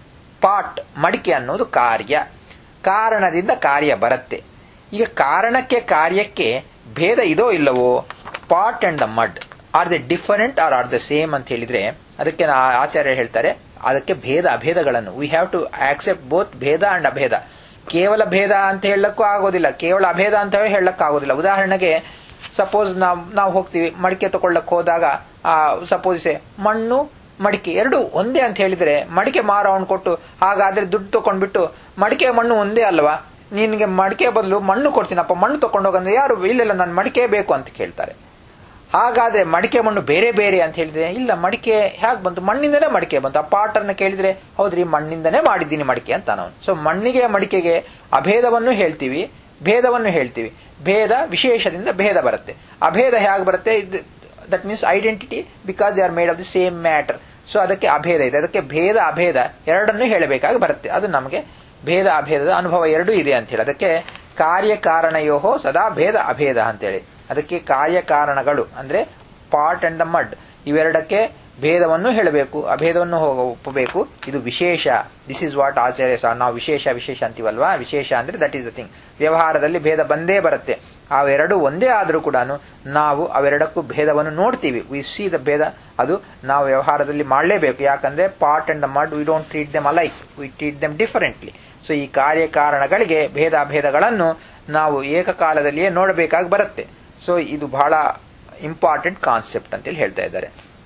ಪಾಟ್ ಮಡಿಕೆ ಅನ್ನೋದು ಕಾರ್ಯ ಕಾರಣದಿಂದ ಕಾರ್ಯ ಬರುತ್ತೆ ಈಗ ಕಾರಣಕ್ಕೆ ಕಾರ್ಯಕ್ಕೆ ಭೇದ ಇದೋ ಇಲ್ಲವೋ pot and the mud are the different are are the same ಅಂತ ಹೇಳಿದ್ರೆ ಅದಕ್ಕೆ ನಾ- ಆಚಾರ್ಯ ಹೇಳ್ತಾರೆ ಅದಕ್ಕೆ ಭೇದ ಅಭೇದಗಳನ್ನು we have to accept both ಭೇದ ಅಂಡ್ ಅಭೇದ ಕೇವಲ ಭೇದ ಅಂತ ಹೇಳಕ್ಕೂ ಆಗೋದಿಲ್ಲ ಕೇವಲ ಅಭೇದ ಅಂತವೇ ಹೇಳಕ್ಕಾಗೋದಿಲ್ಲ ಉದಾಹರಣೆಗೆ ಸಪೋಸ್ ನಾವು ನಾವು ಹೋಗ್ತೀವಿ ಮಡಿಕೆ ತಗೊಳ್ಳಕ್ ಹೋದಾಗ ಸಪೋಸ್ ಮಣ್ಣು ಮಡಿಕೆ ಎರಡು ಒಂದೇ ಅಂತ ಹೇಳಿದ್ರೆ ಮಡಿಕೆ ಮಾರವನ್ ಕೊಟ್ಟು ಹಾಗಾದ್ರೆ ದುಡ್ಡು ತಕೊಂಡ್ಬಿಟ್ಟು ಮಡಿಕೆ ಮಣ್ಣು ಒಂದೇ ಅಲ್ವಾ ನಿನ್ಗೆ ಮಡಿಕೆ ಬದಲು ಮಣ್ಣು ಕೊಡ್ತೀನಪ್ಪ ಮಣ್ಣು ತಕೊಂಡೋಗಂದ್ರೆ ಯಾರು ಇಲ್ಲ ನಾನು ಮಡಿಕೆ ಬೇಕು ಅಂತ ಕೇಳ್ತಾರೆ ಹಾಗಾದ್ರೆ ಮಡಿಕೆ ಮಣ್ಣು ಬೇರೆ ಬೇರೆ ಅಂತ ಹೇಳಿದ್ರೆ ಇಲ್ಲ ಮಡಿಕೆ ಹೇಗೆ ಬಂತು ಮಣ್ಣಿಂದನೇ ಮಡಿಕೆ ಬಂತು ಆ ಪಾಟರ್ನ ಕೇಳಿದ್ರೆ ಹೌದ್ರಿ ಮಣ್ಣಿಂದನೇ ಮಾಡಿದ್ದೀನಿ ಮಡಿಕೆ ಅಂತ ನಾವು ಸೊ ಮಣ್ಣಿಗೆ ಮಡಿಕೆಗೆ ಅಭೇದವನ್ನು ಹೇಳ್ತೀವಿ ಭೇದವನ್ನು ಹೇಳ್ತೀವಿ ಭೇದ ವಿಶೇಷದಿಂದ ಭೇದ ಬರುತ್ತೆ ಅಭೇದ ಹೇಗೆ ಬರುತ್ತೆ that means identity because they are made of the same matter so ಅದಕ್ಕೆ ಅಭೇದ ಇದೆ ಅದಕ್ಕೆ ಭೇದ ಅಭೇದ ಎರಡನ್ನೂ ಹೇಳಬೇಕಾಗಿ ಬರುತ್ತೆ ಅದು ನಮಗೆ ಭೇದ ಅಭೇದದ ಅನುಭವ ಎರಡೂ ಇದೆ ಅಂತ ಹೇಳಿ ಅದಕ್ಕೆ ಕಾರ್ಯಕಾರಣಯೋಹೋ ಸದಾ ಭೇದ ಅಭೇದ ಅಂತೇಳಿ ಅದಕ್ಕೆ ಕಾರ್ಯಕಾರಣಗಳು ಅಂದ್ರೆ ಪಾಟ್ ಅಂಡ್ ದ ಮಡ್ ಇವೆರಡಕ್ಕೆ ಭೇದವನ್ನು ಹೇಳಬೇಕು ಅಭೇದವನ್ನು ಹೋಗ- ಒಪ್ಪಬೇಕು ಇದು ವಿಶೇಷ ದಿಸ್ ಇಸ್ ವಾಟ್ ಆಚಾರ್ಯ ಸಹ ನಾವು ವಿಶೇಷ ವಿಶೇಷ ಅಂತೀವಲ್ವಾ ವಿಶೇಷ ಅಂದ್ರೆ ದಟ್ ಈಸ್ ದ ಥಿಂಗ್ ವ್ಯವಹಾರದಲ್ಲಿ ಭೇದ ಬಂದೇ ಬರುತ್ತೆ ಅವೆರಡು ಒಂದೇ ಆದರೂ ಕೂಡ ನಾವು ಅವೆರಡಕ್ಕೂ ಭೇದವನ್ನು ನೋಡ್ತೀವಿ ವಿ ಸಿ ದ ಭೇದ ಅದು ನಾವು ವ್ಯವಹಾರದಲ್ಲಿ ಮಾಡಲೇಬೇಕು ಯಾಕಂದ್ರೆ pot and the mud we don't treat them alike we treat them differently so ಈ ಕಾರ್ಯಕಾರಣಗಳಿಗೆ ಭೇದ ಅಭೇದಗಳನ್ನು ನಾವು ಏಕಕಾಲದಲ್ಲಿಯೇ ನೋಡಬೇಕಾಗಿ ಬರುತ್ತೆ ಸೊ ಇದು ಬಹಳ ಇಂಪಾರ್ಟೆಂಟ್ ಕಾನ್ಸೆಪ್ಟ್ ಅಂತೇಳಿ ಹೇಳ್ತಾ ಇದ್ದಾರೆ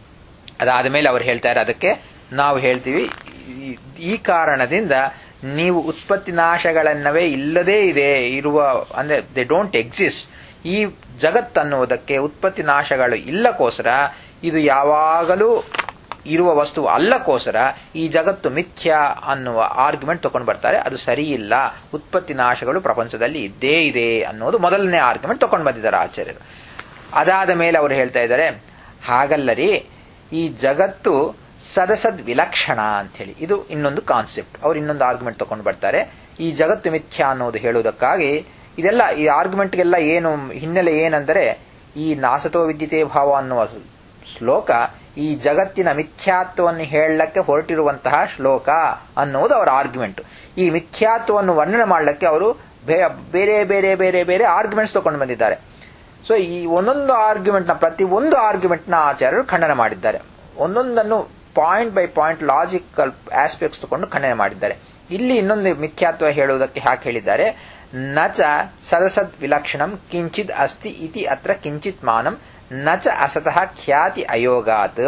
ಅದಾದ ಮೇಲೆ ಅವ್ರು ಹೇಳ್ತಾರೆ ಅದಕ್ಕೆ ನಾವು ಹೇಳ್ತೀವಿ ಈ- ಈ ಕಾರಣದಿಂದ ನೀವು ಉತ್ಪತ್ತಿ ನಾಶಗಳನ್ನವೇ ಇಲ್ಲದೇ ಇದೆ ಇರುವ ಅಂದ್ರೆ ದೇ ಡೋಂಟ್ ಎಕ್ಸಿಸ್ಟ್ ಈ ಜಗತ್ತನ್ನುವುದಕ್ಕೆ ಉತ್ಪತ್ತಿ ನಾಶಗಳು ಇಲ್ಲಕ್ಕೋಸ್ಕರ ಇದು ಯಾವಾಗಲೂ ಇರುವ ವಸ್ತು ಅಲ್ಲಕ್ಕೋಸ್ಕರ ಈ ಜಗತ್ತು ಮಿಥ್ಯ ಅನ್ನುವ ಆರ್ಗ್ಯುಮೆಂಟ್ ತಗೊಂಡು ಬರ್ತಾರೆ ಅದು ಸರಿ ಇಲ್ಲ ಉತ್ಪತ್ತಿ ನಾಶಗಳು ಪ್ರಪಂಚದಲ್ಲಿ ಇದ್ದೇ ಇದೆ ಅನ್ನೋದು ಮೊದಲನೇ ಆರ್ಗ್ಯುಮೆಂಟ್ ತಗೊಂಡು ಬಂದಿದ್ದಾರೆ ಆಚಾರ್ಯರು ಅದಾದ ಮೇಲೆ ಅವರು ಹೇಳ್ತಾ ಇದ್ದಾರೆ ಹಾಗಲ್ಲರಿ ಈ ಜಗತ್ತು ಸದಸದ್ ವಿಲಕ್ಷಣ ಅಂತ ಹೇಳಿ ಇದು ಇನ್ನೊಂದು ಕಾನ್ಸೆಪ್ಟ್ ಅವ್ರು ಇನ್ನೊಂದು ಆರ್ಗ್ಯುಮೆಂಟ್ ತಗೊಂಡು ಬರ್ತಾರೆ ಈ ಜಗತ್ತು ಮಿಥ್ಯ ಅನ್ನೋದು ಹೇಳುವುದಕ್ಕಾಗಿ ಇದೆಲ್ಲ ಈ ಆರ್ಗ್ಯುಮೆಂಟ್ಗೆಲ್ಲ ಏನು ಹಿನ್ನೆಲೆ ಏನಂದರೆ ಈ ನಾಸತೋ ವಿದ್ಯತೆ ಭಾವ ಅನ್ನುವ ಶ್ಲೋಕ ಈ ಜಗತ್ತಿನ ಮಿಥ್ಯಾತ್ವವನ್ನು ಹೇಳಕ್ಕೆ ಹೊರಟಿರುವಂತಹ ಶ್ಲೋಕ ಅನ್ನುವುದು ಅವರ ಆರ್ಗ್ಯುಮೆಂಟ್ ಈ ಮಿಥ್ಯಾತ್ವವನ್ನು ವರ್ಣನೆ ಮಾಡಲಿಕ್ಕೆ ಅವರು ಬೇ- ಬೇರೆ ಬೇರೆ ಬೇರೆ ಬೇರೆ ಆರ್ಗ್ಯುಮೆಂಟ್ಸ್ ತಗೊಂಡು ಬಂದಿದ್ದಾರೆ ಸೊ ಈ ಒಂದೊಂದು ಆರ್ಗ್ಯುಮೆಂಟ್ ನ ಪ್ರತಿ ಒಂದು ಆರ್ಗ್ಯುಮೆಂಟ್ ನ ಆಚಾರ್ಯರು ಖಂಡನೆ ಮಾಡಿದ್ದಾರೆ ಒಂದೊಂದನ್ನು point by point logical aspects ತಗೊಂಡು ಖಂಡನೆ ಮಾಡಿದ್ದಾರೆ ಇಲ್ಲಿ ಇನ್ನೊಂದು ಮಿಥ್ಯಾತ್ವ ಹೇಳುವುದಕ್ಕೆ ಯಾಕೆ ಹೇಳಿದ್ದಾರೆ ನಚ ಸದಸದ್ ವಿಲಕ್ಷಣಂ ಕಿಂಚಿತ್ ಅಸ್ತಿ ಇತಿ ಅತ್ರ ಕಿಂಚಿತ್ ಮಾನಂ ನಚ ಅಸತಃ ಖ್ಯಾತಿ ಅಯೋಗಾತ್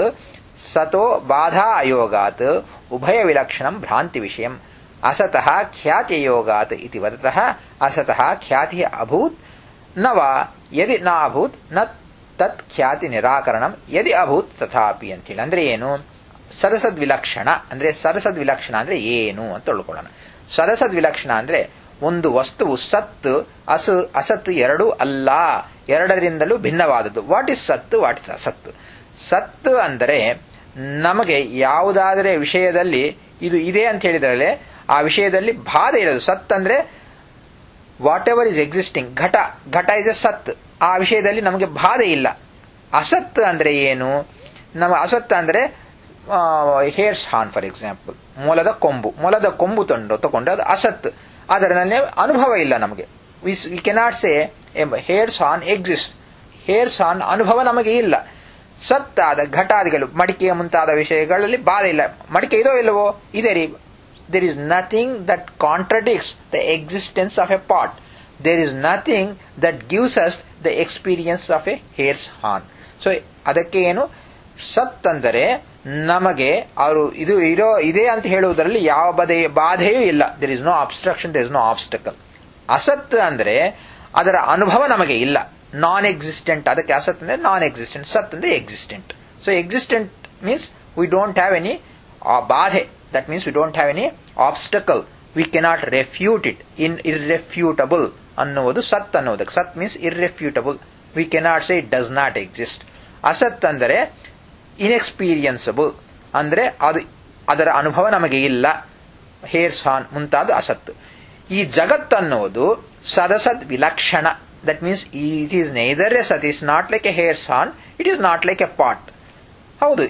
ಸತೋ ಬಾಧಾ ಅಯೋಗಾತ್ ಉಭಯ ವಿಲಕ್ಷಣಂ ಭ್ರಾಂತಿ ವಿಷಯಂ ಅಸತಃ ಖ್ಯಾತಿ ಅಯೋಗಾತ್ ಇತಿ ವದತಃ ಅಸತಃ ಖ್ಯಾತಿ ಅಭೂತ್ ನ ವಾ ಯದಿ ನ ಅಭೂತ್ ನ ತತ್ ಖ್ಯಾತಿ ನಿರಾಕರಣಂ ಯದಿ ಅಭೂತ್ ತಥಾಪಿ ಅಂತೇಳಿ ಅಂದ್ರೆ ಏನು ಸದಸದ್ ವಿಲಕ್ಷಣ ಅಂದ್ರೆ ಸದಸದ್ ವಿಲಕ್ಷಣ ಅಂದ್ರೆ ಏನು ಅಂತ ತಿಳ್ಕೊಳ್ಳೋಣ ಸದಸದ್ ವಿಲಕ್ಷಣ ಅಂದ್ರೆ ಒಂದು ವಸ್ತುವು ಸತ್ತು ಅಸು ಅಸತ್ತು ಎರಡೂ ಅಲ್ಲ ಎರಡರಿಂದಲೂ ಭಿನ್ನವಾದದ್ದು ವಾಟ್ ಇಸ್ ಸತ್ತು ವಾಟ್ ಇಸ್ ಅಸತ್ತು ಸತ್ತು ಅಂದರೆ ನಮಗೆ ಯಾವುದಾದರೆ ವಿಷಯದಲ್ಲಿ ಇದು ಇದೆ ಅಂತ ಹೇಳಿದ್ರೆ ಆ ವಿಷಯದಲ್ಲಿ ಬಾಧೆ ಇರೋದು ಸತ್ ಅಂದ್ರೆ ವಾಟ್ ಎವರ್ ಇಸ್ ಎಕ್ಸಿಸ್ಟಿಂಗ್ ಘಟ ಘಟ ಇಸ್ ಎ ಸತ್ ಆ ವಿಷಯದಲ್ಲಿ ನಮಗೆ ಬಾಧೆ ಇಲ್ಲ ಅಸತ್ ಅಂದ್ರೆ ಏನು ನಮ್ಮ ಅಸತ್ ಅಂದ್ರೆ ಹೇರ್ಸ್ ಹಾನ್ ಫಾರ್ ಎಕ್ಸಾಂಪಲ್ ಮೊಲದ ಕೊಂಬು ಮೊಲದ ಕೊಂಬು ತಂಡು ತಗೊಂಡು ಅದು ಅಸತ್ ಅದರಲ್ಲಿ ಅನುಭವ ಇಲ್ಲ ನಮಗೆ we cannot say hair's horn exist hair's horn ಅನುಭವ ನಮಗೆ ಇಲ್ಲ ಸತ್ತಾದ ಘಟಾದಿಗಳು ಮಡಿಕೆ ಮುಂತಾದ ವಿಷಯಗಳಲ್ಲಿ ಬಾಧೆ ಇಲ್ಲ ಮಡಿಕೆ ಇದೋ ಇಲ್ಲವೋ ಇದೆ ರೀ there is nothing that contradicts the existence of a pot. There is nothing that gives us the experience of a hair's horn. So ಅದಕ್ಕೆ ಏನು ಸತ್ ಅಂದರೆ ನಮಗೆ ಅವರು ಇದು ಇರೋ ಇದೆ ಅಂತ ಹೇಳುವುದರಲ್ಲಿ ಯಾವ ಬದೆ ಬಾಧೆಯೂ ಇಲ್ಲ there is no obstruction there is no obstacle ಅಸತ್ ಅಂದ್ರೆ ಅದರ ಅನುಭವ ನಮಗೆ ಇಲ್ಲ ನಾನ್ ಎಕ್ಸಿಸ್ಟೆಂಟ್ ಅದಕ್ಕೆ ಅಸತ್ ಅಂದ್ರೆ ನಾನ್ ಎಕ್ಸಿಸ್ಟೆಂಟ್ ಸತ್ ಅಂದ್ರೆ existent so existent means we don't have any ಬಾಧೆ that means we don't have any obstacle we cannot refute it in irrefutable ಅನ್ನುವುದು ಸತ್ ಅನ್ನುವುದಕ್ಕೆ ಸತ್ means irrefutable we cannot say it does not exist ಅಸತ್ ಅಂದರೆ ಇನ್ಎಕ್ಸ್ಪೀರಿಯನ್ಸಬಲ್ ಅಂದ್ರೆ ಅದು ಅದರ ಅನುಭವ ನಮಗೆ ಇಲ್ಲ ಹೇರ್ಸ್ ಹಾನ್ ಮುಂತಾದ ಅಸತ್ ಈ ಜಗತ್ತನ್ನುವುದು ಸದಸದ್ ವಿಲಕ್ಷಣ that means it is neither a ಸತ್ is not like a hare's horn it is not like a pot ಹೌದು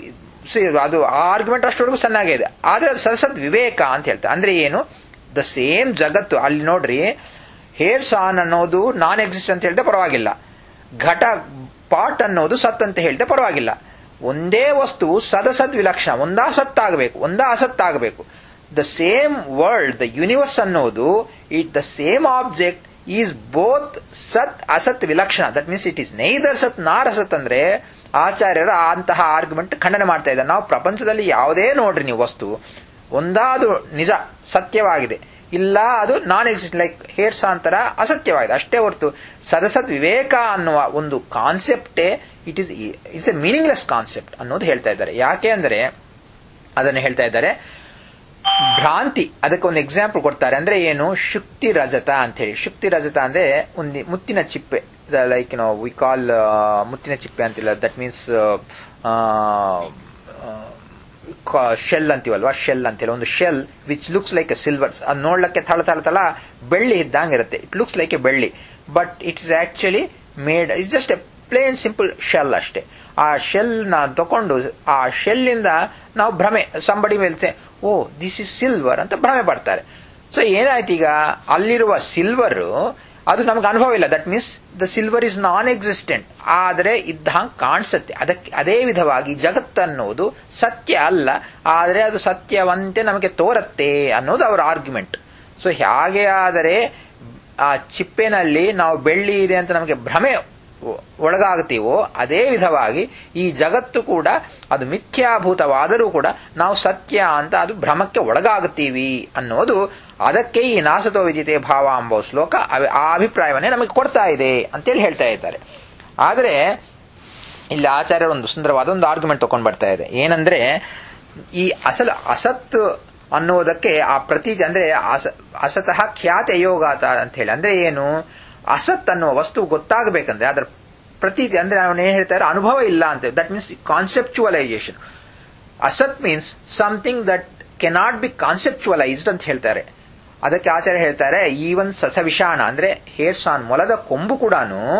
ಅದು ಆರ್ಗ್ಯುಮೆಂಟ್ ಅಷ್ಟವರೆಗೂ ಚೆನ್ನಾಗೇ ಇದೆ ಆದ್ರೆ ಅದು ಸದಸದ್ ವಿವೇಕ ಅಂತ ಹೇಳ್ತಾರೆ ಅಂದ್ರೆ ಏನು ದ ಸೇಮ್ ಜಗತ್ತು ಅಲ್ಲಿ ನೋಡ್ರಿ ಹೇರ್ಸ್ ಆನ್ ಅನ್ನೋದು ನಾನ್ ಎಕ್ಸಿಸ್ಟ್ ಅಂತ ಹೇಳಿದ್ರೆ ಪರವಾಗಿಲ್ಲ ಘಟ ಪಾಟ್ ಅನ್ನೋದು ಸತ್ ಅಂತ ಹೇಳಿದ್ರೆ ಪರವಾಗಿಲ್ಲ ಒಂದೇ ವಸ್ತು ಸದಸದ್ ವಿಲಕ್ಷಣ ಒಂದಾ ಸತ್ತಾಗಬೇಕು ಒಂದಾ ಅಸತ್ತಾಗಬೇಕು the same world the universe ಅನ್ನೋದು it the same object is both ಸತ್ ಅಸತ್ ವಿಲಕ್ಷಣ that means it is neither ಸತ್ ನಾರ್ ಅಸತ್ ಅಂದ್ರೆ ಆಚಾರ್ಯರ ಅಂತಹ ಆರ್ಗ್ಯುಮೆಂಟ್ ಖಂಡನೆ ಮಾಡ್ತಾ ಇದ್ದಾರೆ ನಾವು ಪ್ರಪಂಚದಲ್ಲಿ ಯಾವುದೇ ನೋಡ್ರಿ ನೀವು ವಸ್ತು ಒಂದಾದು ನಿಜ ಸತ್ಯವಾಗಿದೆ ಇಲ್ಲ ಅದು ನಾನ್ ಎಕ್ಸಿಸ್ಟ್ ಲೈಕ್ ಹೇರ್ಸ ಅಂತರ ಅಸತ್ಯವಾಗಿದೆ ಅಷ್ಟೇ ಹೊರತು ಸದಸತ್ ವಿವೇಕ ಅನ್ನುವ ಒಂದು ಕಾನ್ಸೆಪ್ಟೇ it is it's a meaningless concept ಅನ್ನೋದು ಹೇಳ್ತಾ ಇದ್ದಾರೆ ಯಾಕೆ ಅಂದರೆ ಅದನ್ನು ಹೇಳ್ತಾ ಇದ್ದಾರೆ ಭ್ರಾಂತಿ ಅದಕ್ಕೆ ಒಂದು ಎಕ್ಸಾಂಪಲ್ ಕೊಡ್ತಾರೆ ಅಂದ್ರೆ ಏನು ಶುಕ್ತಿ ರಜತ ಅಂತ ಹೇಳಿ ಶುಕ್ತಿ ರಜತ ಅಂದ್ರೆ ಒಂದು ಮುತ್ತಿನ ಚಿಪ್ಪೆ ಲೈಕ್ ನೋ ವಿ ಕಾಲ್ ಮುತ್ತಿನ ಚಿಪ್ಪೆ ಅಂತಿಲ್ಲ ದಟ್ ಮೀನ್ಸ್ ಶೆಲ್ ಅಂತೀವಲ್ವಾ ಶೆಲ್ ಅಂತೇಳಿ ಒಂದು shell which looks like a silver ಅದು ನೋಡ್ಲಿಕ್ಕೆ ಥಳ ಥಳ ಥಳ ಬೆಳ್ಳಿ ಇದ್ದಂಗೆ ಇರುತ್ತೆ ಇಟ್ ಲುಕ್ಸ್ ಲೈಕ್ ಎ ಬೆಳ್ಳಿ but it is actually made it's just a plain simple shell ಅಷ್ಟೇ ಆ ಶೆಲ್ ನ ತಕೊಂಡು ಆ ಶೆಲ್ ಇಂದ ನಾವು ಭ್ರಮೆ ಸಂಬಡಿ ಮೇಲೆ ಓ ದಿಸ್ ಇಸ್ ಸಿಲ್ವರ್ ಅಂತ ಭ್ರಮೆ ಪಡ್ತಾರೆ ಸೊ ಏನಾಯ್ತು ಈಗ ಅಲ್ಲಿರುವ ಸಿಲ್ವರ್ ಅದು ನಮ್ಗೆ ಅನುಭವ ಇಲ್ಲ that means the silver is non existent ಆದರೆ ಇದ್ದ ಹಂಗೆ ಕಾಣಿಸುತ್ತೆ ಅದಕ್ಕೆ ಅದೇ ವಿಧವಾಗಿ ಜಗತ್ತನ್ನೋದು ಸತ್ಯ ಅಲ್ಲ ಆದರೆ ಅದು ಸತ್ಯವಂತೆ ನಮಗೆ ತೋರತ್ತೆ ಅನ್ನೋದು ಅವರ ಆರ್ಗ್ಯುಮೆಂಟ್ ಸೊ ಹಾಗೆ ಆದರೆ ಆ ಚಿಪ್ಪೆನಲ್ಲಿ ನಾವು ಬೆಳ್ಳಿ ಇದೆ ಅಂತ ನಮಗೆ ಭ್ರಮೆ ಒಳಗಾಗ್ತೀವೋ ಅದೇ ವಿಧವಾಗಿ ಈ ಜಗತ್ತು ಕೂಡ ಅದು ಮಿಥ್ಯಾಭೂತವಾದರೂ ಕೂಡ ನಾವು ಸತ್ಯ ಅಂತ ಅದು ಭ್ರಮಕ್ಕೆ ಒಳಗಾಗುತ್ತೀವಿ ಅನ್ನೋದು ಅದಕ್ಕೆ ಈ ನಾಸತೋ ವಿದ್ಯತೆ ಭಾವ ಎಂಬ ಶ್ಲೋಕ ಆ ಅಭಿಪ್ರಾಯವನ್ನೇ ನಮಗೆ ಕೊಡ್ತಾ ಇದೆ ಅಂತೇಳಿ ಹೇಳ್ತಾ ಇದ್ದಾರೆ ಆದರೆ ಇಲ್ಲಿ ಆಚಾರ್ಯರು ಒಂದು ಸುಂದರವಾದ ಒಂದು ಆರ್ಗ್ಯುಮೆಂಟ್ ತಗೊಂಡು ಬರ್ತಾ ಇದೆ ಏನಂದ್ರೆ ಈ ಅಸಲು ಅಸತ್ ಅನ್ನೋದಕ್ಕೆ ಆ ಪ್ರತೀತಿ ಅಂದ್ರೆ ಅಸತಃ ಖ್ಯಾತ ಯೋಗಾತ ಅಂತ ಹೇಳಿ ಅಂದ್ರೆ ಏನು ಅಸತ್ ಅನ್ನುವ ವಸ್ತು ಗೊತ್ತಾಗಬೇಕಂದ್ರೆ ಅದರ ಪ್ರತೀತಿ ಅಂದ್ರೆ ಅವನು ಏನ್ ಹೇಳ್ತಾರೆ ಅನುಭವ ಇಲ್ಲ ಅಂತ ದಟ್ ಮೀನ್ಸ್ ಕಾನ್ಸೆಪ್ಚುವಲೈಸೇಷನ್ ಅಸತ್ means something that cannot be conceptualised ಅಂತ ಹೇಳ್ತಾರೆ ಅದಕ್ಕೆ ಆಚಾರ್ಯ ಹೇಳ್ತಾರೆ ಈವನ್ ಸಸವಿಷಾಣ ಅಂದ್ರೆ ಹೇರ್ಸ್ ಆನ್ ಮೊಲದ ಕೊಂಬು ಕೂಡ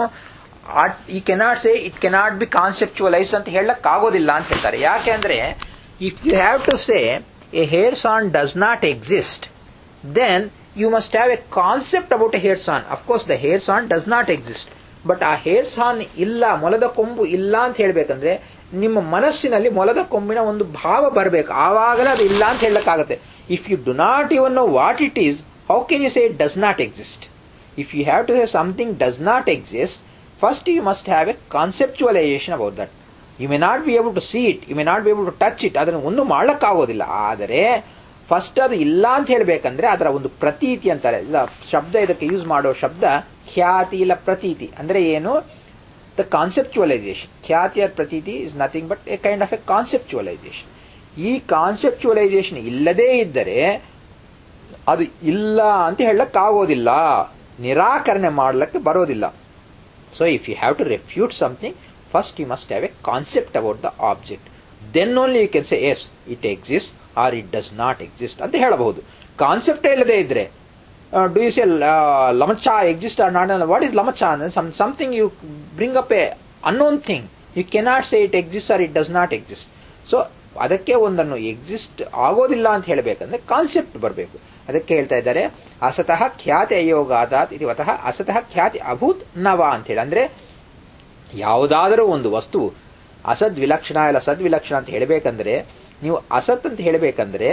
ಈ cannot say it cannot be conceptualise ಅಂತ ಹೇಳಕ್ ಆಗೋದಿಲ್ಲ ಅಂತ ಹೇಳ್ತಾರೆ ಯಾಕೆ ಅಂದ್ರೆ if you have to say a hare's horn does not exist then you must have a concept about a hair on. Of course, the hair on does not exist. But ಆ hare's horn ಇಲ್ಲ ಮೊಲದ ಕೊಂಬು ಇಲ್ಲ ಅಂತ ಹೇಳ್ಬೇಕಂದ್ರೆ ನಿಮ್ಮ ಮನಸ್ಸಿನಲ್ಲಿ ಮೊಲದ ಕೊಂಬಿನ ಒಂದು ಭಾವ ಬರಬೇಕು ಆವಾಗಲೇ ಅದು ಇಲ್ಲ ಅಂತ ಹೇಳಕ್ಕಾಗತ್ತೆ if you do not even know what it is how can you say it does not exist if you have to say something does not exist first you must have a conceptualisation about that you may not be able to see it you may not be able to touch it ಅದನ್ನು ಒಂದು ಮಾಡಕ್ಕಾಗೋದಿಲ್ಲ ಆದರೆ first ಅದು ಇಲ್ಲ ಅಂತ ಹೇಳ್ಬೇಕಂದ್ರೆ ಅದರ ಒಂದು ಪ್ರತೀತಿ ಅಂತಾರೆ ಇಲ್ಲ ಶಬ್ದ ಇದಕ್ಕೆ ಯೂಸ್ ಮಾಡೋ ಶಬ್ದ ಖ್ಯಾತಿ ಇಲ್ಲ ಪ್ರತೀತಿ ಅಂದ್ರೆ ಏನು ದ ಕಾನ್ಸೆಪ್ಚುವಲೈಸೇಷನ್ ಖ್ಯಾತಿಯ ಪ್ರತೀತಿ is nothing but a kind of a conceptualisation ಈ ಕಾನ್ಸೆಪ್ಚುವಲೈಸೇಷನ್ ಇಲ್ಲದೇ ಇದ್ದರೆ ಅದು ಇಲ್ಲ ಅಂತ ಹೇಳಕ್ಕಾಗೋದಿಲ್ಲ ನಿರಾಕರಣೆ ಮಾಡ್ಲಿಕ್ಕೆ ಬರೋದಿಲ್ಲ so if you have to refute something first you must have a concept about the object then only you can say yes it exist or it does not exist ಅಂತ ಹೇಳಬಹುದು ಕಾನ್ಸೆಪ್ಟ್ ಇಲ್ಲದೆ ಇದ್ರೆ ಡು ಯು ಸೆ ಲಮಚ exist or not what is ಲಮಚ something you bring up a unknown thing you cannot say it exist or it does not exist so ಅದಕ್ಕೆ ಒಂದನ್ನು exist ಆಗೋದಿಲ್ಲ ಅಂತ ಹೇಳಬೇಕಂದ್ರೆ ಕಾನ್ಸೆಪ್ಟ್ ಬರಬೇಕು ಅದಕ್ಕೆ ಹೇಳ್ತಾ ಇದ್ದಾರೆ ಅಸತಃ ಖ್ಯಾತಿ ಅಯೋಗಾದಾತ್ ಇತಿವತಃ ಅಸತಃ ಖ್ಯಾತಿ ಅಭೂತ್ ನವ ಅಂತ ಹೇಳಿ ಅಂದ್ರೆ ಯಾವುದಾದರೂ ಒಂದು ವಸ್ತು ಅಸದ್ ವಿಲಕ್ಷಣ ಇಲ್ಲ ಸದ್ವಿಲಕ್ಷಣ ಅಂತ ಹೇಳಬೇಕಂದ್ರೆ ನೀವು ಅಸತ್ ಅಂತ ಹೇಳಬೇಕಂದ್ರೆ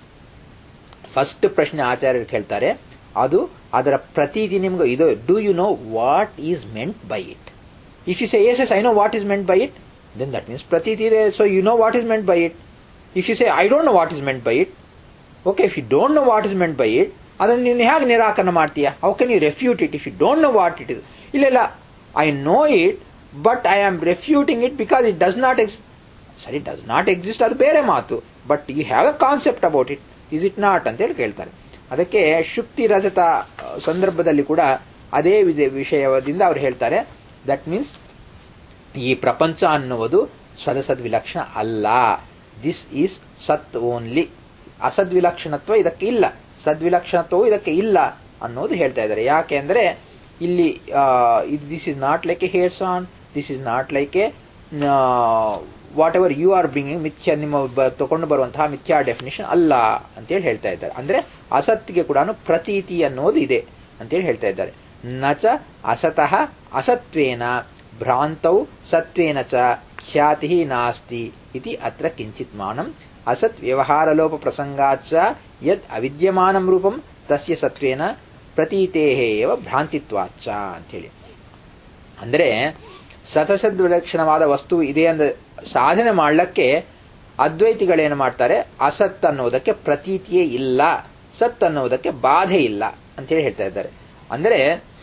ಫಸ್ಟ್ ಪ್ರಶ್ನೆ ಆಚಾರ್ಯರು ಕೇಳ್ತಾರೆ ಅದು ಅದರ ಪ್ರತೀತಿ ನಿಮ್ಗೆ ಇದು do you know what is meant by it if you say yes yes I know what is meant by it then that means ಪ್ರತೀತಿ ಇದೆ so you know what is meant by it if you say I don't know what is meant by it okay if you don't know what is meant by it ಅದನ್ನು ನೀನು ಹೇಗೆ ನಿರಾಕರಣೆ ಮಾಡ್ತೀಯಾ how can you refute it if you don't know what it is ಇಲ್ಲ ಇಲ್ಲ I know it but I am refuting it because it does not ex ಸರಿ does not exist ಅದು ಬೇರೆ ಮಾತು but you have a concept about it is it not ಅಂತ ಹೇಳಿ ಕೇಳ್ತಾರೆ ಅದಕ್ಕೆ ಶುಕ್ತಿ ರಜತ ಸಂದರ್ಭದಲ್ಲಿ ಕೂಡ ಅದೇ ವಿಷಯದಿಂದ ಅವ್ರು ಹೇಳ್ತಾರೆ ದಟ್ ಮೀನ್ಸ್ ಈ ಪ್ರಪಂಚ ಅನ್ನುವುದು ಸದಸದ್ ವಿಲಕ್ಷಣ ಅಲ್ಲ ದಿಸ್ ಈಸ್ ಸತ್ ಓನ್ಲಿ ಅಸದ್ವಿಲಕ್ಷಣತ್ವ ಇದಕ್ಕೆ ಇಲ್ಲ ಸದ್ವಿಲಕ್ಷಣತ್ವವು ಇದಕ್ಕೆ ಇಲ್ಲ ಅನ್ನೋದು ಹೇಳ್ತಾ ಇದ್ದಾರೆ ಯಾಕೆ ಅಂದ್ರೆ ಇಲ್ಲಿ this is not like a hare's horn this is not like a whatever you are bringing ಮಿಥ್ಯ ನಿಮ್ಮ ಬ- ತಗೊಂಡು ಬರುವಂತಹ ಮಿಥ್ಯಾ ಡೆಫಿನೇಷನ್ ಅಲ್ಲ ಅಂತೇಳಿ ಹೇಳ್ತಾ ಇದ್ದಾರೆ ಅಂದ್ರೆ ಅಸತ್ತಿಗೆ ಕೂಡ ಪ್ರತೀತಿ ಅನ್ನೋದು ಇದೆ ಅಂತೇಳಿ ಹೇಳ್ತಾ ಇದ್ದಾರೆ ನಚ ಅಸತಃ ಅಸತ್ವೇನ ಭ್ರಾಂತೌ ಸತ್ವೇನ ಚ ಖ್ಯಾತಿ ನಾಸ್ತಿ ಇತಿ ಅತ್ರ ಕಿಂಚಿತ್ ಮಾನಂ ಅಸತ್ ವ್ಯವಹಾರಲೋಪ ಪ್ರಸಂಗಾಚ ಯದ್ ಅವಿದ್ಯಮಾನಂ ರೂಪಂ ತಸ್ಯ ಸತ್ವೇನ ಪ್ರತೀತೇಹೇವ ಭ್ರಾಂತಿತ್ವಾಚ ಅಂತೇಳಿ ಅಂದ್ರೆ ಸತಸದ್ ವಿಲಕ್ಷಣವಾದ ವಸ್ತು ಇದೆ ಅಂತ ಸಾಧನೆ ಮಾಡಲಿಕ್ಕೆ ಅದ್ವೈತಿಗಳೇನು ಮಾಡ್ತಾರೆ ಅಸತ್ ಅನ್ನೋದಕ್ಕೆ ಪ್ರತೀತಿಯೇ ಇಲ್ಲ ಸತ್ ಅನ್ನೋದಕ್ಕೆ ಬಾಧೆ ಇಲ್ಲ ಅಂತೇಳಿ ಹೇಳ್ತಾ ಇದ್ದಾರೆ ಅಂದ್ರೆ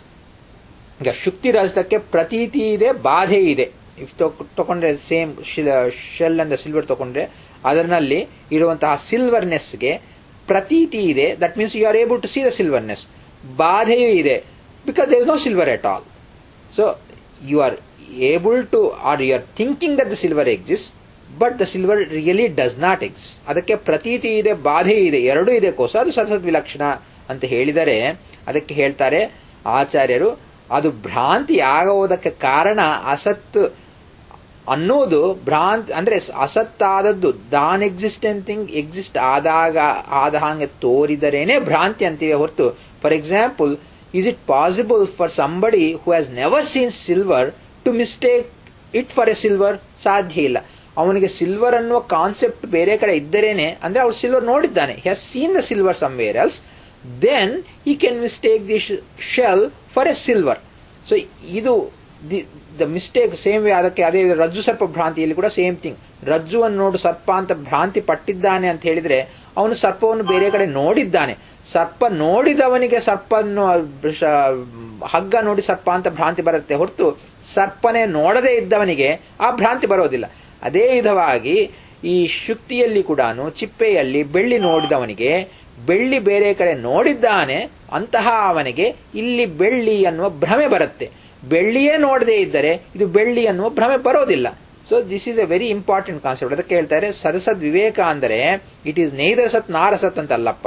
ಈಗ ಶುಕ್ತಿ ರಜತಕ್ಕೆ ಪ್ರತೀತಿ ಇದೆ ಬಾಧೆ ಇದೆ ಇಫ್ ತಗೊಂಡ್ರೆ ಸೇಮ್ ಶೆಲ್ ಅಂದ ಸಿಲ್ವರ್ ತಗೊಂಡ್ರೆ ಅದರಲ್ಲಿ ಇರುವಂತಹ ಸಿಲ್ವರ್ನೆಸ್ಗೆ ಪ್ರತೀತಿ ಇದೆ that means you are able to see the silverness ಬಾಧೆಯೂ ಇದೆ because there is no silver at all so you are able to are you are thinking that the silver exist but the silver really does not exist ಅದಕ್ಕೆ ಪ್ರತೀತಿ ಇದೆ ಬಾಧೆ ಇದೆ ಎರಡೂ ಇದೆ ಕೋಸ ಅದು ಸತಸತ್ ವಿಲಕ್ಷಣ ಅಂತ ಹೇಳಿದರೆ ಅದಕ್ಕೆ ಹೇಳ್ತಾರೆ ಆಚಾರ್ಯರು ಅದು ಭ್ರಾಂತಿ ಆಗುವುದಕ್ಕೆ ಕಾರಣ ಅಸತ್ ಅನ್ನೋದು ಭ್ರಾಂತ್ ಅಂದ್ರೆ ಅಸತ್ತಾದದ್ದು ನಾನ್ ಎಕ್ಸಿಸ್ಟೆಂಟ್ ಥಿಂಗ್ ಎಕ್ಸಿಸ್ಟ್ ಆದಾಗ ಆದ ಹಾಗೆ ತೋರಿದರೇನೆ ಭ್ರಾಂತಿ ಅಂತೀವಿ ಹೊರತು for example is it possible for somebody who has never seen silver to mistake it for a silver ಸಾಧ್ಯ ಇಲ್ಲ ಅವನಿಗೆ ಸಿಲ್ವರ್ ಅನ್ನುವ ಕಾನ್ಸೆಪ್ಟ್ ಬೇರೆ ಕಡೆ ಇದ್ದರೇನೆ ಅಂದ್ರೆ ಅವ್ರು ಸಿಲ್ವರ್ ನೋಡಿದ್ದಾನೆ has seen the silver somewhere else then he can mistake the shell for a silver so ಇದು ದ ಮಿಸ್ಟೇಕ್ ಸೇಮ್ ವೇ ಅದಕ್ಕೆ ಅದೇ ರಜ್ಜು ಸರ್ಪ ಭ್ರಾಂತಿಯಲ್ಲಿ ಕೂಡ ಸೇಮ್ ಥಿಂಗ್ ರಜ್ಜುವನ್ನು ನೋಡು ಸರ್ಪ ಅಂತ ಭ್ರಾಂತಿ ಪಟ್ಟಿದ್ದಾನೆ ಅಂತ ಹೇಳಿದ್ರೆ ಅವನು ಸರ್ಪವನ್ನು ಬೇರೆ ಕಡೆ ನೋಡಿದ್ದಾನೆ ಸರ್ಪ ನೋಡಿದವನಿಗೆ ಸರ್ಪನ್ನು ಶ- ಹಗ್ಗ ನೋಡಿ ಸರ್ಪ ಅಂತ ಭ್ರಾಂತಿ ಬರುತ್ತೆ ಹೊರತು ಸರ್ಪನೇ ನೋಡದೇ ಇದ್ದವನಿಗೆ ಆ ಭ್ರಾಂತಿ ಬರೋದಿಲ್ಲ ಅದೇ ವಿಧವಾಗಿ ಈ ಶುಕ್ತಿಯಲ್ಲಿ ಕೂಡ ಚಿಪ್ಪೆಯಲ್ಲಿ ಬೆಳ್ಳಿ ನೋಡಿದವನಿಗೆ ಬೆಳ್ಳಿ ಬೇರೆ ಕಡೆ ನೋಡಿದ್ದಾನೆ ಅಂತಹ ಅವನಿಗೆ ಇಲ್ಲಿ ಬೆಳ್ಳಿ ಅನ್ನುವ ಭ್ರಮೆ ಬರುತ್ತೆ ಬೆಳ್ಳಿಯೇ ನೋಡದೇ ಇದ್ದರೆ ಇದು ಬೆಳ್ಳಿ ಅನ್ನುವ ಭ್ರಮೆ ಬರೋದಿಲ್ಲ so this is a very important concept ಅದಕ್ಕೆ ಹೇಳ್ತಾರೆ ಸದಸದ್ ವಿವೇಕ ಅಂದರೆ ಇಟ್ ಈಸ್ ನೈದರ್ ಸತ್ ನಾರಸತ್ ಅಂತಲ್ಲಪ್ಪ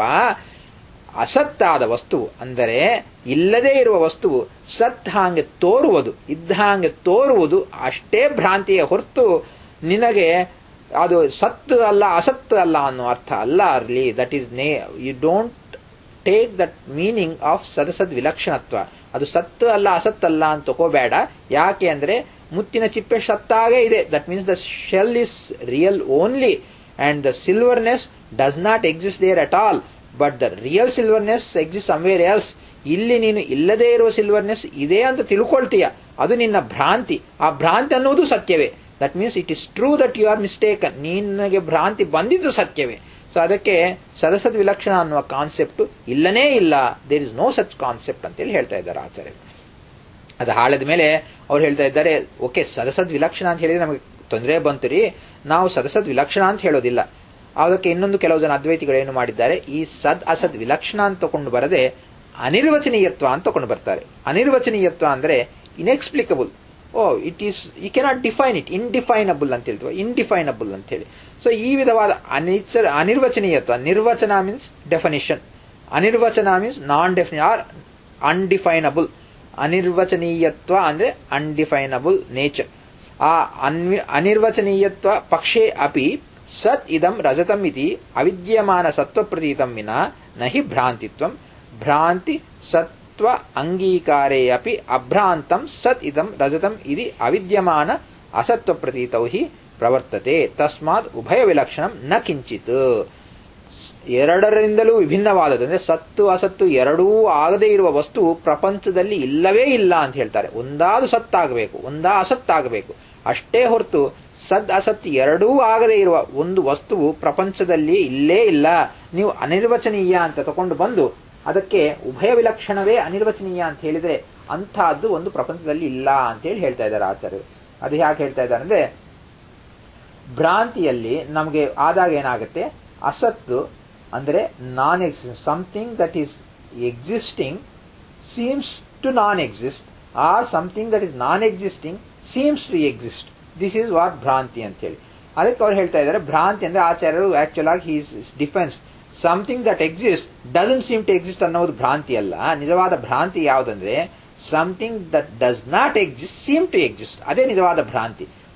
ಅಸತ್ತಾದ ವಸ್ತುವು ಅಂದರೆ ಇಲ್ಲದೇ ಇರುವ ವಸ್ತುವು ಸತ್ ಹಾಗೆ ತೋರುವುದು ಇದ್ದ ಹಾಗೆ ತೋರುವುದು ಅಷ್ಟೇ ಭ್ರಾಂತಿಯ ಹೊರತು ನಿನಗೆ ಅದು ಸತ್ತು ಅಲ್ಲ ಅಸತ್ತು ಅಲ್ಲ ಅನ್ನೋ ಅರ್ಥ ಅಲ್ಲ ಅರ್ಲಿ ದಟ್ ಈಸ್ ನೇ you don't take that meaning of ಸದಸದ್ ವಿಲಕ್ಷಣತ್ವ ಅದು ಸತ್ತು ಅಲ್ಲ ಅಸತ್ತಲ್ಲ ಅಂತ ತಗೋಬೇಡ ಯಾಕೆ ಅಂದ್ರೆ ಮುತ್ತಿನ ಚಿಪ್ಪೆ ಸತ್ತಾಗೇ ಇದೆ that means the shell is real only and the silverness does not exist there at all but the real silverness exist somewhere else ಇಲ್ಲಿ ನೀನು ಇಲ್ಲದೇ ಇರುವ ಸಿಲ್ವರ್ನೆಸ್ ಇದೆ ಅಂತ ತಿಳ್ಕೊಳ್ತೀಯ ಅದು ನಿನ್ನ ಭ್ರಾಂತಿ ಆ ಭ್ರಾಂತಿ ಅನ್ನುವುದು ಸತ್ಯವೇ that means it is true that you are mistaken ನಿನಗೆ ಭ್ರಾಂತಿ ಬಂದಿದ್ದು ಸತ್ಯವೇ ಸೊ ಅದಕ್ಕೆ ಸದಸದ್ ವಿಲಕ್ಷಣ ಅನ್ನುವ ಕಾನ್ಸೆಪ್ಟ್ ಇಲ್ಲನೇ ಇಲ್ಲ there is no such concept ಅಂತೇಳಿ ಹೇಳ್ತಾ ಇದ್ದಾರೆ ಆಚಾರ್ಯ ಅದು ಹಾಳದ ಮೇಲೆ ಅವ್ರು ಹೇಳ್ತಾ ಇದ್ದಾರೆ ಓಕೆ ಸದಸದ್ ವಿಲಕ್ಷಣ ಅಂತ ಹೇಳಿದ್ರೆ ನಮಗೆ ತೊಂದರೆ ಬಂತು ರೀ ನಾವು ಸದಸದ್ ವಿಲಕ್ಷಣ ಅಂತ ಹೇಳೋದಿಲ್ಲ ಅದಕ್ಕೆ ಇನ್ನೊಂದು ಕೆಲವು ಜನ ಅದ್ವೈತಿಗಳು ಏನು ಮಾಡಿದ್ದಾರೆ ಈ ಸದ್ ಅಸದ್ ವಿಲಕ್ಷಣ ಅಂತ ತಕೊಂಡು ಬರದೆ ಅನಿರ್ವಚನೀಯತ್ವ ಅಂತ ತಕೊಂಡು ಬರ್ತಾರೆ ಅನಿರ್ವಚನೀಯತ್ವ ಅಂದ್ರೆ inexplicable oh it is you cannot define it indefinable ಅಂತ ಹೇಳ್ತೀವಿ ಇನ್ಡಿಫೈನಬಲ್ ಅಂತ ಹೇಳಿ ಸೊ ಈ ವಿಧವಾದ ಅನಿಚರ್ ಅನಿರ್ವಚನೀಯತ್ವ ನಿರ್ವಚನ ಮೀನ್ಸ್ ಡೆಫಿನಿಷನ್ ಅನಿರ್ವಚನ ಮೀನ್ಸ್ ನಾನ್ ಡೆಫಿನಿ ಆರ್ ಅನ್ಡಿಫೈನಬಲ್ ಅನಿರ್ವಚನೀಯತ್ವ ಅಂದ್ರೆ ಅನ್ಡಿಫೈನಬಲ್ ನೇಚರ್ ಆ ಅನ್ವಿ ಅನಿರ್ವಚನೀಯತ್ವ ಪಕ್ಷೇ ಅಪಿ ಸತ್ ಇದಂ ರಜತಂ ಇತಿ ಅವಿದ್ಯಮಾನ ಸತ್ವ ಪ್ರತೀತಂ ವಿನ ನಹಿ ಭ್ರಾಂತಿತ್ವಂ ಭ್ರಾಂತಿ ಸತ್ವ ಅಂಗೀಕಾರೇ ಅಪಿ ಅಭ್ರಾಂತಂ ಸತ್ ಇದಂ ರಜತಂ ಇತಿ ಅವಿದ್ಯಮಾನ ಅಸತ್ವ ಪ್ರತೀತೌ ಹಿ ಪ್ರವರ್ತತೆ ತಸ್ಮಾತ್ ಉಭಯ ವಿಲಕ್ಷಣಂ ನ ಕಿಂಚಿತ್ ಎರಡರಿಂದಲೂ ವಿಭಿನ್ನವಾದದ್ದು ಅಂದ್ರೆ ಸತ್ತು ಅಸತ್ತು ಎರಡೂ ಆಗದೇ ಇರುವ ವಸ್ತು ಪ್ರಪಂಚದಲ್ಲಿ ಇಲ್ಲವೇ ಇಲ್ಲ ಅಂತ ಹೇಳ್ತಾರೆ ಒಂದಾದು ಸತ್ತಾಗಬೇಕು ಒಂದಾ ಅಸತ್ತಾಗಬೇಕು ಅಷ್ಟೇ ಹೊರತು ಸದ್ ಅಸತ್ ಎರಡೂ ಆಗದೇ ಇರುವ ಒಂದು ವಸ್ತುವು ಪ್ರಪಂಚದಲ್ಲಿ ಇಲ್ಲೇ ಇಲ್ಲ ನೀವು ಅನಿರ್ವಚನೀಯ ಅಂತ ತಕೊಂಡು ಬಂದು ಅದಕ್ಕೆ ಉಭಯ ವಿಲಕ್ಷಣವೇ ಅನಿರ್ವಚನೀಯ ಅಂತ ಹೇಳಿದ್ರೆ ಅಂತಹದ್ದು ಒಂದು ಪ್ರಪಂಚದಲ್ಲಿ ಇಲ್ಲ ಅಂತ ಹೇಳಿ ಹೇಳ್ತಾ ಇದ್ದಾರೆ ಆಚಾರ್ಯರು ಅದು ಯಾಕೆ ಹೇಳ್ತಾ ಇದ್ದಾರೆ ಅಂದ್ರೆ ಭ್ರಾಂತಿಯಲ್ಲಿ ನಮಗೆ ಆದಾಗ ಏನಾಗುತ್ತೆ ಅಸತ್ತು ಅಂದರೆ non exist something that is existing seems to non exist or something that is non existing seems to exist this is what ಭ್ರಾಂತಿ ಅಂತ ಹೇಳಿ ಅದಕ್ಕೆ ಅವ್ರು ಹೇಳ್ತಾ ಇದ್ದಾರೆ ಭ್ರಾಂತಿ ಅಂದ್ರೆ ಆಚಾರ್ಯರು ಆಕ್ಚುಲ್ ಆಗಿ he's defines something that exist doesn't seem to exist ಅನ್ನೋದು ಭ್ರಾಂತಿ ಅಲ್ಲ ನಿಜವಾದ ಭ್ರಾಂತಿ ಯಾವುದಂದ್ರೆ something that does not exist seem to exist ಅದೇ ನಿಜವಾದ ಭ್ರಾಂತಿ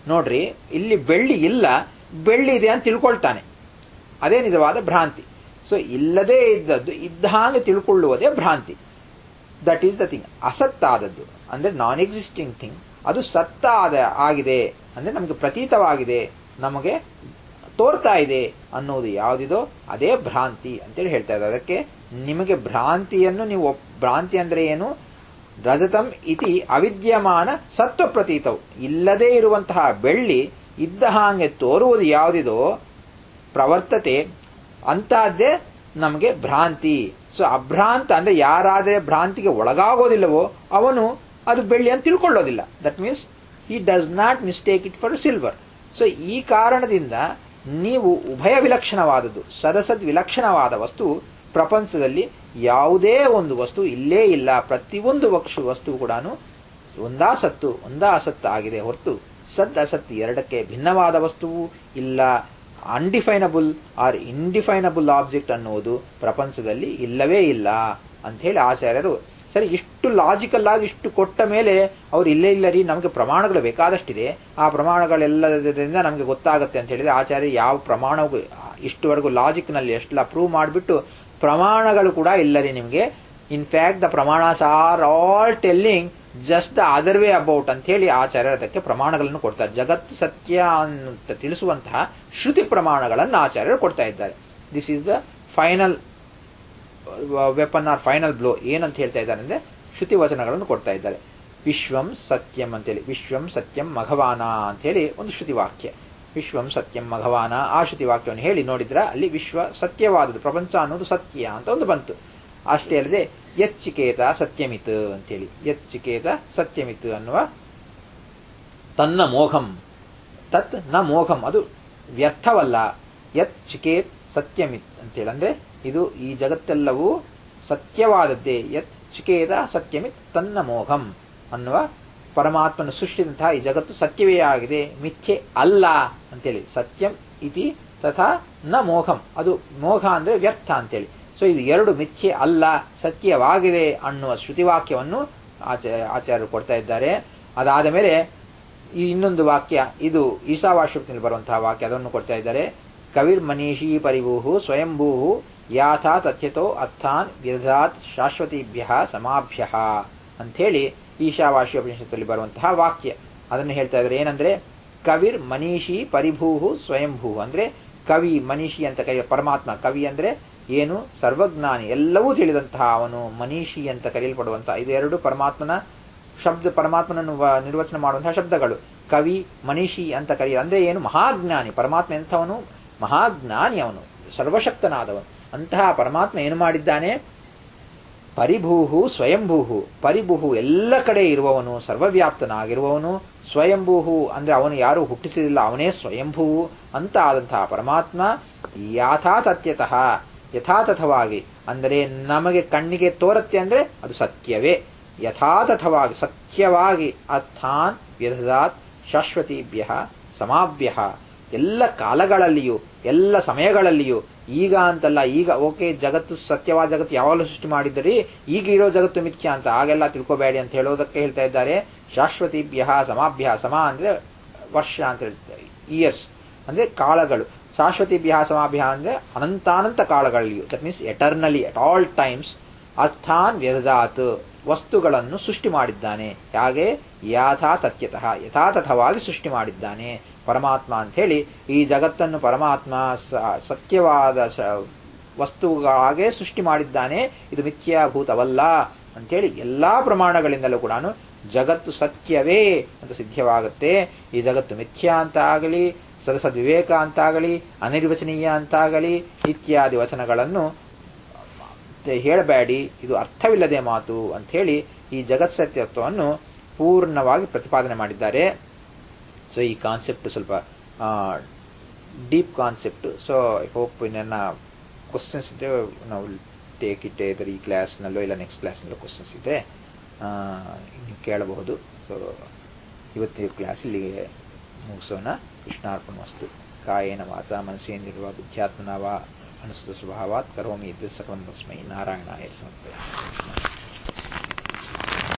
ನೋಡ್ರಿ ಇಲ್ಲಿ ಬೆಳ್ಳಿ ಇಲ್ಲ ಬೆಳ್ಳಿ ಇದೆ ಅಂತ ತಿಳ್ಕೊಳ್ತಾನೆ ಅದೇ ನಿಜವಾದ ಭ್ರಾಂತಿ ಸೊ ಇಲ್ಲದೇ ಇದ್ದದ್ದು ಇದ್ದ ಹಾಗೆ ತಿಳ್ಕೊಳ್ಳುವುದೇ ಭ್ರಾಂತಿ ದಟ್ ಈಸ್ ದ ಥಿಂಗ್ ಅಸತ್ತಾದದ್ದು ಅಂದ್ರೆ ನಾನ್ ಎಕ್ಸಿಸ್ಟಿಂಗ್ ಥಿಂಗ್ ಅದು ಸತ್ತಾದ ಆಗಿದೆ ಅಂದ್ರೆ ನಮಗೆ ಪ್ರತೀತವಾಗಿದೆ ನಮಗೆ ತೋರ್ತಾ ಇದೆ ಅನ್ನೋದು ಯಾವುದಿದೋ ಅದೇ ಭ್ರಾಂತಿ ಅಂತೇಳಿ ಹೇಳ್ತಾ ಇದ್ದಾರೆ ಅದಕ್ಕೆ ನಿಮಗೆ ಭ್ರಾಂತಿಯನ್ನು ನೀವು ಒಪ್- ಭ್ರಾಂತಿ ಅಂದ್ರೆ ಏನು ರಜತಂ ಇತಿ ಅವಿದ್ಯಮಾನ ಸತ್ವ ಪ್ರತೀತವು ಇಲ್ಲದೇ ಇರುವಂತಹ ಬೆಳ್ಳಿ ಇದ್ದ ಹಾಗೆ ತೋರುವುದು ಯಾವುದಿದೋ ಪ್ರವರ್ತತೆ ಅಂತಹದ್ದೇ ನಮಗೆ ಭ್ರಾಂತಿ ಸೊ ಅಭ್ರಾಂತ ಅಂದ್ರೆ ಯಾರಾದರೆ ಭ್ರಾಂತಿಗೆ ಒಳಗಾಗೋದಿಲ್ಲವೋ ಅವನು ಅದು ಬೆಳ್ಳಿ ಅಂತ ತಿಳ್ಕೊಳ್ಳೋದಿಲ್ಲ that means he does not mistake it for silver so ಈ ಕಾರಣದಿಂದ ನೀವು ಉಭಯ ವಿಲಕ್ಷಣವಾದದ್ದು ಸದಸದ್ ವಿಲಕ್ಷಣವಾದ ವಸ್ತು ಪ್ರಪಂಚದಲ್ಲಿ ಯಾವುದೇ ಒಂದು ವಸ್ತು ಇಲ್ಲೇ ಇಲ್ಲ ಪ್ರತಿಯೊಂದು ವಕ್ಷು ವಸ್ತು ಕೂಡ ಒಂದಾ ಸತ್ತು ಒಂದಾ ಅಸತ್ತು ಆಗಿದೆ ಹೊರತು ಸದ್ ಅಸತ್ತು ಎರಡಕ್ಕೆ ಭಿನ್ನವಾದ ವಸ್ತುವು ಇಲ್ಲ ಅನ್ಡಿಫೈನಬಲ್ ಆರ್ ಇಂಡಿಫೈನಬಲ್ ಆಬ್ಜೆಕ್ಟ್ ಅನ್ನುವುದು ಪ್ರಪಂಚದಲ್ಲಿ ಇಲ್ಲವೇ ಇಲ್ಲ ಅಂತ ಹೇಳಿ ಆಚಾರ್ಯರು ಸರಿ ಇಷ್ಟು ಲಾಜಿಕಲ್ ಆಗಿ ಇಷ್ಟು ಕೊಟ್ಟ ಮೇಲೆ ಅವ್ರು ಇಲ್ಲೇ ಇಲ್ಲ ರೀ ನಮಗೆ ಪ್ರಮಾಣಗಳು ಬೇಕಾದಷ್ಟಿದೆ ಆ ಪ್ರಮಾಣಗಳೆಲ್ಲದರಿಂದ ನಮಗೆ ಗೊತ್ತಾಗುತ್ತೆ ಅಂತ ಹೇಳಿದ್ರೆ ಆಚಾರ್ಯ ಯಾವ ಪ್ರಮಾಣವು ಇಷ್ಟುವರೆಗೂ ಲಾಜಿಕ್ ನಲ್ಲಿ ಎಷ್ಟೆಲ್ಲ ಪ್ರೂವ್ ಮಾಡಿಬಿಟ್ಟು ಪ್ರಮಾಣಗಳು ಕೂಡ ಇಲ್ಲ ರೀ ನಿಮಗೆ ಇನ್ಫ್ಯಾಕ್ಟ್ ದ ಪ್ರಮಾಣಸ್ are all telling just the other way about ಅಂತ ಹೇಳಿ ಆಚಾರ್ಯರು ಅದಕ್ಕೆ ಪ್ರಮಾಣಗಳನ್ನು ಕೊಡ್ತಾರೆ ಜಗತ್ತು ಸತ್ಯ ಅಂತ ತಿಳಿಸುವಂತಹ ಶ್ರುತಿ ಪ್ರಮಾಣಗಳನ್ನು ಆಚಾರ್ಯರು ಕೊಡ್ತಾ ಇದ್ದಾರೆ this is the final weapon or final blow ಏನಂತ ಹೇಳ್ತಾ ಇದ್ದಾರೆ ಅಂದ್ರೆ ಶ್ರುತಿ ವಚನಗಳನ್ನು ಕೊಡ್ತಾ ಇದ್ದಾರೆ ವಿಶ್ವಂ ಸತ್ಯಂ ಅಂತೇಳಿ ವಿಶ್ವಂ ಸತ್ಯಂ ಮಘವಾನ ಅಂತ ಹೇಳಿ ಒಂದು ಶ್ರುತಿ ವಾಕ್ಯ ವಿಶ್ವಂ ಸತ್ಯಂ ಮಘವಾನ ಆ ಶ್ರುತಿ ವಾಕ್ಯವನ್ನು ಹೇಳಿ ನೋಡಿದ್ರ ಅಲ್ಲಿ ವಿಶ್ವ ಸತ್ಯವಾದದ್ದು ಪ್ರಪಂಚ ಅನ್ನೋದು ಸತ್ಯ ಅಂತ ಒಂದು ಬಂತು ಅಷ್ಟೇ ಅಲ್ಲದೆ ಯಚ್ಚಿಕೇತ ಸತ್ಯಮಿತ್ ಅಂತೇಳಿ ಯಚ್ಚಿಕೇತ ಸತ್ಯಮಿತ್ ಅನ್ನುವ ತನ್ನ ಮೋಘಂ ತತ್ ನ ಮೋಘಂ ಅದು ವ್ಯರ್ಥವಲ್ಲ ಯತ್ ಚಿಕೇತ್ ಸತ್ಯಮಿತ್ ಅಂತೇಳಿ ಅಂದ್ರೆ ಇದು ಈ ಜಗತ್ತೆಲ್ಲವೂ ಸತ್ಯವಾದದ್ದೇ ಯತ್ ಚಿಕೇತ ಸತ್ಯಮಿತ್ ತನ್ನ ಮೋಘಂ ಅನ್ನುವ ಪರಮಾತ್ಮನ ಸೃಷ್ಟಿದಂತಹ ಈ ಜಗತ್ತು ಸತ್ಯವೇ ಆಗಿದೆ ಮಿಥ್ಯೆ ಅಲ್ಲ ಅಂತೇಳಿ ಸತ್ಯಂ ಇತಿ ತಥಾ ನ ಮೋಘಂ ಅದು ಮೋಘ ಅಂದ್ರೆ ವ್ಯರ್ಥ ಅಂತೇಳಿ ಸೊ ಇದು ಎರಡು ಮಿಥ್ಯೆ ಅಲ್ಲ ಸತ್ಯವಾಗಿದೆ ಅನ್ನುವ ಶ್ರುತಿವಾಕ್ಯವನ್ನು ಆಚ- ಆಚಾರ್ಯರು ಕೊಡ್ತಾ ಇದ್ದಾರೆ ಅದಾದ ಮೇಲೆ ಈ ಇನ್ನೊಂದು ವಾಕ್ಯ ಇದು ಈಶಾವಾಶ್ಯದಲ್ಲಿ ಬರುವಂತಹ ವಾಕ್ಯ ಅದನ್ನು ಕೊಡ್ತಾ ಇದ್ದಾರೆ ಕವಿರ್ ಮನೀಷಿ ಪರಿಭೂಹು ಸ್ವಯಂಭೂಹು ಯಾಥಾ ತಥ್ಯತೋ ಅರ್ಥಾನ್ ವಿದಧಾತ್ ಶಾಶ್ವತಿಭ್ಯ ಸಮಾಭ್ಯ ಅಂಥೇಳಿ ಈಶಾವಾಶ್ಯ ಉಪನಿಷತ್ತಲ್ಲಿ ಬರುವಂತಹ ವಾಕ್ಯ ಅದನ್ನು ಹೇಳ್ತಾ ಇದ್ದಾರೆ ಏನಂದ್ರೆ ಕವಿರ್ ಮನೀಷಿ ಪರಿಭೂಹು ಸ್ವಯಂಭೂ ಅಂದ್ರೆ ಕವಿ ಮನೀಷಿ ಅಂತ ಕರೆಯ ಪರಮಾತ್ಮ ಕವಿ ಅಂದ್ರೆ ಏನು ಸರ್ವಜ್ಞಾನಿ ಎಲ್ಲವೂ ತಿಳಿದಂತಹ ಅವನು ಮನೀಷಿ ಅಂತ ಕರೆಯಲ್ಪಡುವಂತಹ ಇದು ಎರಡು ಪರಮಾತ್ಮನ ಶಬ್ದ ಪರಮಾತ್ಮನನ್ನು ವ- ನಿರ್ವಚನ ಮಾಡುವಂತಹ ಶಬ್ದಗಳು ಕವಿ ಮನೀಷಿ ಅಂತ ಕರೆಯ ಅಂದ್ರೆ ಏನು ಮಹಾಜ್ಞಾನಿ ಪರಮಾತ್ಮ ಎಂಥವನು ಮಹಾಜ್ಞಾನಿ ಅವನು ಸರ್ವಶಕ್ತನಾದವನು ಅಂತಹ ಪರಮಾತ್ಮ ಏನು ಮಾಡಿದ್ದಾನೆ ಪರಿಭೂಹು ಸ್ವಯಂಭೂಹು ಪರಿಭೂಹು ಎಲ್ಲ ಕಡೆ ಇರುವವನು ಸರ್ವವ್ಯಾಪ್ತನಾಗಿರುವವನು ಸ್ವಯಂಭೂಹು ಅಂದ್ರೆ ಅವನು ಯಾರು ಹುಟ್ಟಿಸಿದಿಲ್ಲ ಅವನೇ ಸ್ವಯಂಭೂವು ಅಂತ ಆದಂತಹ ಪರಮಾತ್ಮ ಯಾಥಾತಥ್ಯತಃ ಯಥಾತಥವಾಗಿ ಅಂದರೆ ನಮಗೆ ಕಣ್ಣಿಗೆ ತೋರತ್ತೆ ಅಂದ್ರೆ ಅದು ಸತ್ಯವೇ ಯಥಾತಥವಾಗಿ ಸತ್ಯವಾಗಿ ಅಥಾನ್ ವ್ಯಧಾತ್ ಶಾಶ್ವತಿಭ್ಯ ಸಮಾಭ್ಯ ಎಲ್ಲ ಕಾಲಗಳಲ್ಲಿಯೂ ಎಲ್ಲ ಸಮಯಗಳಲ್ಲಿಯೂ ಈಗ ಅಂತಲ್ಲ ಈಗ ಓಕೆ ಜಗತ್ತು ಸತ್ಯವಾದ ಜಗತ್ತು ಯಾವಾಗಲೂ ಸೃಷ್ಟಿ ಮಾಡಿದ್ದರಿ ಈಗ ಇರೋ ಜಗತ್ತು ಮಿಥ್ಯ ಅಂತ ಆಗೆಲ್ಲ ತಿಳ್ಕೋಬೇಡಿ ಅಂತ ಹೇಳೋದಕ್ಕೆ ಹೇಳ್ತಾ ಇದ್ದಾರೆ ಶಾಶ್ವತಿಭ್ಯ ಸಮಾಭ್ಯ ಸಮ ಅಂದ್ರೆ ವರ್ಷ ಅಂತ ಹೇಳ್ತಾರೆ ಇಯರ್ಸ್ ಅಂದ್ರೆ ಕಾಲಗಳು ಶಾಶ್ವತಿಭ್ಯ ಸಮಾಭ್ಯ ಅಂದ್ರೆ ಅನಂತಾನಂತ ಕಾಲಗಳಲ್ಲಿಯೂ that means eternally at all times ಅರ್ಥಾನ್ ವ್ಯದಾತ್ ವಸ್ತುಗಳನ್ನು ಸೃಷ್ಟಿ ಮಾಡಿದ್ದಾನೆ ಹಾಗೆ ಯಾಥಾ ತಥ್ಯತಃ ಯಥಾತಥವಾಗಿ ಸೃಷ್ಟಿ ಮಾಡಿದ್ದಾನೆ ಪರಮಾತ್ಮ ಅಂತ ಹೇಳಿ ಈ ಜಗತ್ತನ್ನು ಪರಮಾತ್ಮ ಸ- ಸತ್ಯವಾದ ಶ- ವಸ್ತುಗಳಾಗೆ ಸೃಷ್ಟಿ ಮಾಡಿದ್ದಾನೆ ಇದು ಮಿಥ್ಯಾಭೂತವಲ್ಲ ಅಂತೇಳಿ ಎಲ್ಲಾ ಪ್ರಮಾಣಗಳಿಂದಲೂ ಕೂಡ ಜಗತ್ತು ಸತ್ಯವೇ ಅಂತ ಸಿದ್ಧವಾಗುತ್ತೆ ಈ ಜಗತ್ತು ಮಿಥ್ಯಾ ಅಂತ ಆಗಲಿ ಸದಸದ್ ವಿವೇಕ ಅಂತಾಗಲಿ ಅನಿರ್ವಚನೀಯ ಅಂತಾಗಲಿ ಇತ್ಯಾದಿ ವಚನಗಳನ್ನು ಹೇಳಬೇಡಿ ಇದು ಅರ್ಥವಿಲ್ಲದೆ ಮಾತು ಅಂತ ಹೇಳಿ ಈ ಜಗತ್ ಸತ್ಯತ್ವವನ್ನು ಪೂರ್ಣವಾಗಿ ಪ್ರತಿಪಾದನೆ ಮಾಡಿದ್ದಾರೆ ಸೊ ಈ ಕಾನ್ಸೆಪ್ಟ್ ಸ್ವಲ್ಪ deep concept so I hope ನನ್ನ ಕ್ವಶನ್ಸ್ ಇದ್ರೆ ನಾವು ಟೇಕ್ ಇಟ್ ಇದ್ರೆ ಈ ಕ್ಲಾಸ್ನಲ್ಲೋ ಇಲ್ಲ ನೆಕ್ಸ್ಟ್ ಕ್ಲಾಸ್ನಲ್ಲೋ ಕ್ವಶನ್ಸ್ ಇದ್ರೆ ಆ, ನೀವು ಕೇಳಬಹುದು ಸೊ ಇವತ್ತಿನ ಕ್ಲಾಸ್ ಇಲ್ಲಿಗೆ ಮುಗಿಸೋಣ ಕೃಷ್ಣಾರ್ಪಣ ವಸ್ತು ಕಾಯೇನ ವಾಚ ಮನಸ್ಸೇಂದಿರುವ ಬುದ್ಧ್ಯಾತ್ಮನ ವಾ ಅನುಸೃತ ಸ್ವಭಾವಾತ್ ಕರೋಮಿ ಇದ್ದ ಸರ್ವಂ ತಸ್ಮೈ ನಾರಾಯಣಾಯ ಸಮರ್ಪಯಾಮಿ